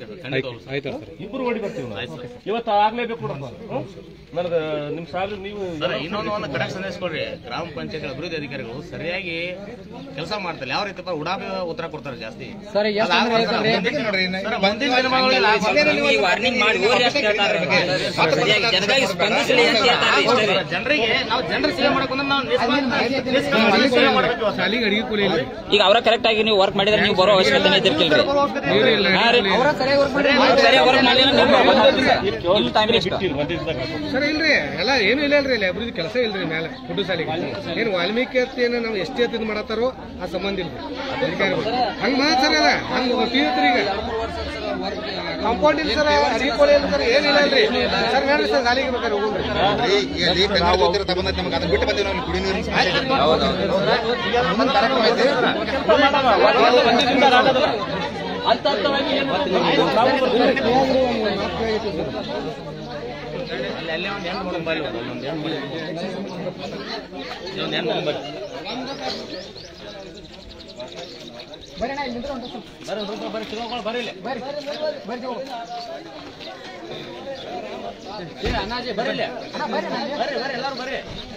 ಇಬ್ಬರು ಓಡಿ ಬರ್ತೀವಿ ನಾವು. ಇವತ್ತು ಆಗ್ಲೇಬೇಕು ನೋಡಪ್ಪ ಹ್ಮ್? ನನಗೆ ನಿಮ್ ಸಾಲ ನೀವು ಸರ್ ಇನ್ನೊಂದು ಒಂದು ಕಡೆ ಸಂದೇಶ ಕೊಡ್ರಿ ಗ್ರಾಮ ಪಂಚಾಯತ್ ಅಭಿವೃದ್ಧಿ ಅಧಿಕಾರಿಗಳು ಸರಿಯಾಗಿ ಕೆಲಸ ಮಾಡ್ತಾರೆ ಯಾವ ರೀತಿ ಉಡಾಪಿ ಉತ್ತರ ಕೊಡ್ತಾರೆ ಜಾಸ್ತಿ ಸರ್ ಎಷ್ಟು ಅದಾಗ್ಬಾರ್ದು ಸರ್. ಮುಂದಿನ- ನೋಡ್ರಿ ಸರ್, ಮುಂದಿನ ದಿನಮಾನಗಳಲ್ಲಿ ಆಗ್ಬಾರ್ದು. ವಾರ್ನಿಂಗ್ ಮಾಡಿ ಹೋರಿ ಅಷ್ಟೇ ಹೇಳ್ತಾರೆ ಜನಗಳಿಗೆ ಸ್ಪಂದಿಸಲಿ ಅಂತ ಹೇಳ್ತಾರೆ ಇಷ್ಟೇ ರೀ. ಜನರಿಗೆ ನಾವು ಜನರ ಸೇವೆ ಮಾಡಕ್ಕೆ ನಾವು ನಿಸ್ವಾರ್ಥ- ನಿಷ್ಕಾಮ ಸೇವೆ ಮಾಡ್ಬೇಕು ಇವತ್ತು. ಈಗ ಅವರ ಕರೆಕ್ಟ್ ಆಗಿ ನೀವು ವರ್ಕ್ ಮಾಡಿದ್ರೆ ನೀವು ಬರೋ ಅವಶ್ಯಕತೆ ಇದ್ದಿರ್ಕಿಲ್ರಿ ಹಾ ರೀ ಅವ್ರು ಸರಿಯಾಗಿ ವರ್ಕ್ ಮಾಡಿದ್ರೆ ನೀವು ನಿಮ್ಮ ಟೈಮ್ ಎಷ್ಟು ಬಿಟ್ಟಿರಿ ಬಂದಿದ್ದಾಗ ಸರ್ ಇಲ್ರಿ ಎಲ್ಲ ಏನು ಇಲ್ಲ ಇಲ್ರಿ ಇಲ್ಲಿ ಅಭಿವೃದ್ಧಿ ಕೆಲಸ ಇಲ್ರಿ ಮೇಲೆ ಕುಟು ಸಾಲಿಗೆ ಏನು ವಾಲ್ಮೀಕಿ ಅಂತ ಏನು ನಾವು ಎಷ್ಟೇ ಎತ್ತಿದ್ ಮಾಡತ್ತಾರೋ ಆ ಸಂಬಂಧ ಇಲ್ರಿ ಅಧಿಕಾರಿಗಳು ಹಂಗ ಮಾತ್ರ ಸರ್ ಅದ ಹಂಗ ತೀರ್ತ್ರಿ ಈಗ ಕಾಂಪೌಂಡ್ ಇಲ್ಲ ಸರ್ ಅಡಿಕೋಳಿ ಇಲ್ಲ ಸರ್ ಏನಿಲ್ಲ ಇಲ್ರಿ ಸರ್ ಹೇಳ್ರಿ ಸರ್ ಗಾಲಿಗೆ ಬೇಕಾದ್ರೆ ಹೋಗ್ರಿ ಇಲ್ಲಿ ಬೆಂಗಳೂರು ಹೋಗ್ತಿರೋ ತಗೊಂಡ್ ನಮ್ಗೆ ಅದನ್ನ ಬಿಟ್ಟು ಬಂದಿವಿ ನಾವು ಕುಡಿ ನೀರಿನ ಸಮಸ್ಯೆ ಇದೆ. ಮುಂದೆ ಕಾರ್ಯಕ್ರಮ ಐತೆ ಅಂತ ಹಂತವಾಗಿ ಏನು ಅಲ್ಲಿ ಅಲ್ಲೇ ಒಂದು ಹೆಣ್ಣು ಮಗನ್ ಬಾರಿ ಒಂದು ಹೆಣ್ಣು ಮಗನ್. ಇದೊಂದು ಹೆಣ್ಣು ಮಗನ್ ಬಾರಿ. ಬರ್ರಿ ಒಂದು ಸ್ವಲ್ಪ ಬರ್ರಿ ಸಿಗೋಗಳು ಬರ್ರಿ ಇಲ್ಲಿ. ಏ, ಅಣ್ಣಾಜಿ ಬರ್ರಿ ಇಲ್ಲಿ. ಬರ್ರಿ ಬರ್ರಿ ಎಲ್ಲರೂ ಬರ್ರಿ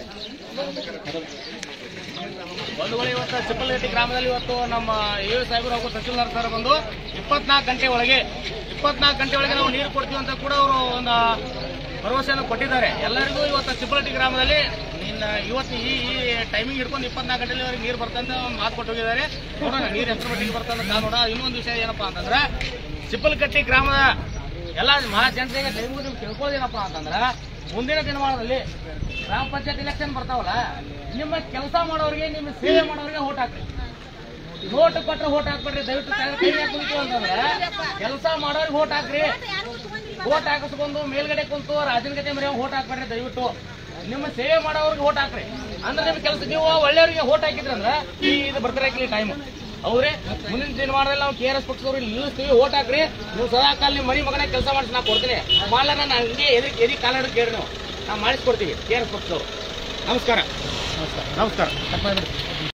ಬಂಧುಗಳು ಇವತ್ತು ಚಿಪ್ಪಲಗಟ್ಟಿ ಗ್ರಾಮದಲ್ಲಿ ಇವತ್ತು ನಮ್ಮ ಎ ಸಾಹೇಬರು ಹಾಗೂ ತಹಶೀಲ್ದಾರ್ ಸರ್ ಬಂದು ಇಪ್ಪತ್ನಾಲ್ಕು ಗಂಟೆ ಒಳಗೆ ಇಪ್ಪತ್ನಾಲ್ಕು ಗಂಟೆ ಒಳಗೆ ನಾವು ನೀರು ಕೊಡ್ತೀವಿ ಅಂತ ಕೂಡ ಅವರು ಒಂದು ಭರವಸೆಯನ್ನು ಕೊಟ್ಟಿದ್ದಾರೆ ಎಲ್ಲರಿಗೂ ಇವತ್ತು ಚಿಪ್ಪಲಟ್ಟಿ ಗ್ರಾಮದಲ್ಲಿ ನಿನ್ನ ಇವತ್ತು ಈ ಈ ಟೈಮಿಂಗ್ ಹಿಡ್ಕೊಂಡು ಇಪ್ಪತ್ನಾಲ್ಕು ಗಂಟೆಲಿ ಅವ್ರಿಗೆ ನೀರು ಬರ್ತಂತ ಒಂದು ಮಾತು ಕೊಟ್ಟು ಹೋಗಿದ್ದಾರೆ ನೋಡೋಣ ನೀರು ಎಷ್ಟು ಮಟ್ಟಿಗೆ ಬರ್ತಂತ ನೋಡೋಣ ಇನ್ನೊಂದು ವಿಷಯ ಏನಪ್ಪಾ ಅಂತಂದ್ರೆ ಚಿಪ್ಪಲಕಟ್ಟಿ ಗ್ರಾಮದ ಎಲ್ಲ ಮಹಾ ಜನತೆಗೆ ದಯವಿಟ್ಟು ನೀವು ತಿಳ್ಕೊಳ್ಳೋದೇನಪ್ಪ ಅಂತಂದ್ರೆ ಮುಂದಿನ ದಿನಮಾನದಲ್ಲಿ ಗ್ರಾಮ ಪಂಚಾಯತ್ ಇಲೆಕ್ಷನ್ ಬರ್ತಾವಲ್ಲ ನಿಮ್ಮ ಕೆಲಸ ಮಾಡೋರಿಗೆ ನಿಮ್ಮ ಸೇವೆ ಮಾಡೋರಿಗೆ ಓಟ್ ಹಾಕ್ರಿ ನೋಟ್ ಕೊಟ್ರೆ ಓಟ್ ಹಾಕ್ಬೇಡ್ರಿ ದಯವಿಟ್ಟು ಕೈ- ಕೈ ಹಾಕ್ಬಿಟ್ಟು ಅಂತಂದ್ರೆ ಕೆಲಸ ಮಾಡೋರಿಗೆ ಓಟ್ ಹಾಕ್ರಿ ಓಟ್ ಹಾಕಿಸ್ಕೊಂಡು ಮೇಲ್ಗಡೆ ಕುಂತು ರಾಜನ ಗತೆ ಮರೆ ಓಟ್ ಹಾಕ್ಬೇಡ್ರಿ ದಯವಿಟ್ಟು ನಿಮ್ಮ ಸೇವೆ ಮಾಡೋರಿಗೆ ಓಟ್ ಹಾಕ್ರಿ ಅಂದ್ರೆ ನಿಮ್ಮ ಕೆಲಸ ನೀವು ಒಳ್ಳೆಯವರಿಗೆ ಓಟ್ ಹಾಕಿದ್ರಂದ್ರೆ ಈ ಇದು ಬರ್ತಾರೆ ಟೈಮ್ ಅವ್ರೆ ಮುಂದಿನ ದಿನಮಾನದಲ್ಲಿ ನಾವು ಕೆ ಆರ್ ಎಸ್ ಪಕ್ಷದವ್ರು ಇಲ್ಲಿ ನಿಲ್ಲಿಸ್ತೀವಿ ಓಟ್ ಹಾಕ್ರಿ ನೀವು ಸದಾ ಕಾಲ ನಿಮ್ಮ ಮನಿ ಮಗನ ಕೆಲಸ ಮಾಡಿಸಿ ನಾ ಕೊಡ್ತೀನಿ ಮಾಡಲ್ಲ ನಾನು ಹಂಗೆ ಎದಿ ಎದಿ ಕಾಲ ಕೇಳಿ ನೀವು ನಾವು ಮಾಡಿಸ್ಕೊಡ್ತೀವಿ ಕೆ ಆರ್ ಎಸ್ ಪಕ್ಷದವ್ರು ನಮಸ್ಕಾರ ನಮಸ್ಕಾರ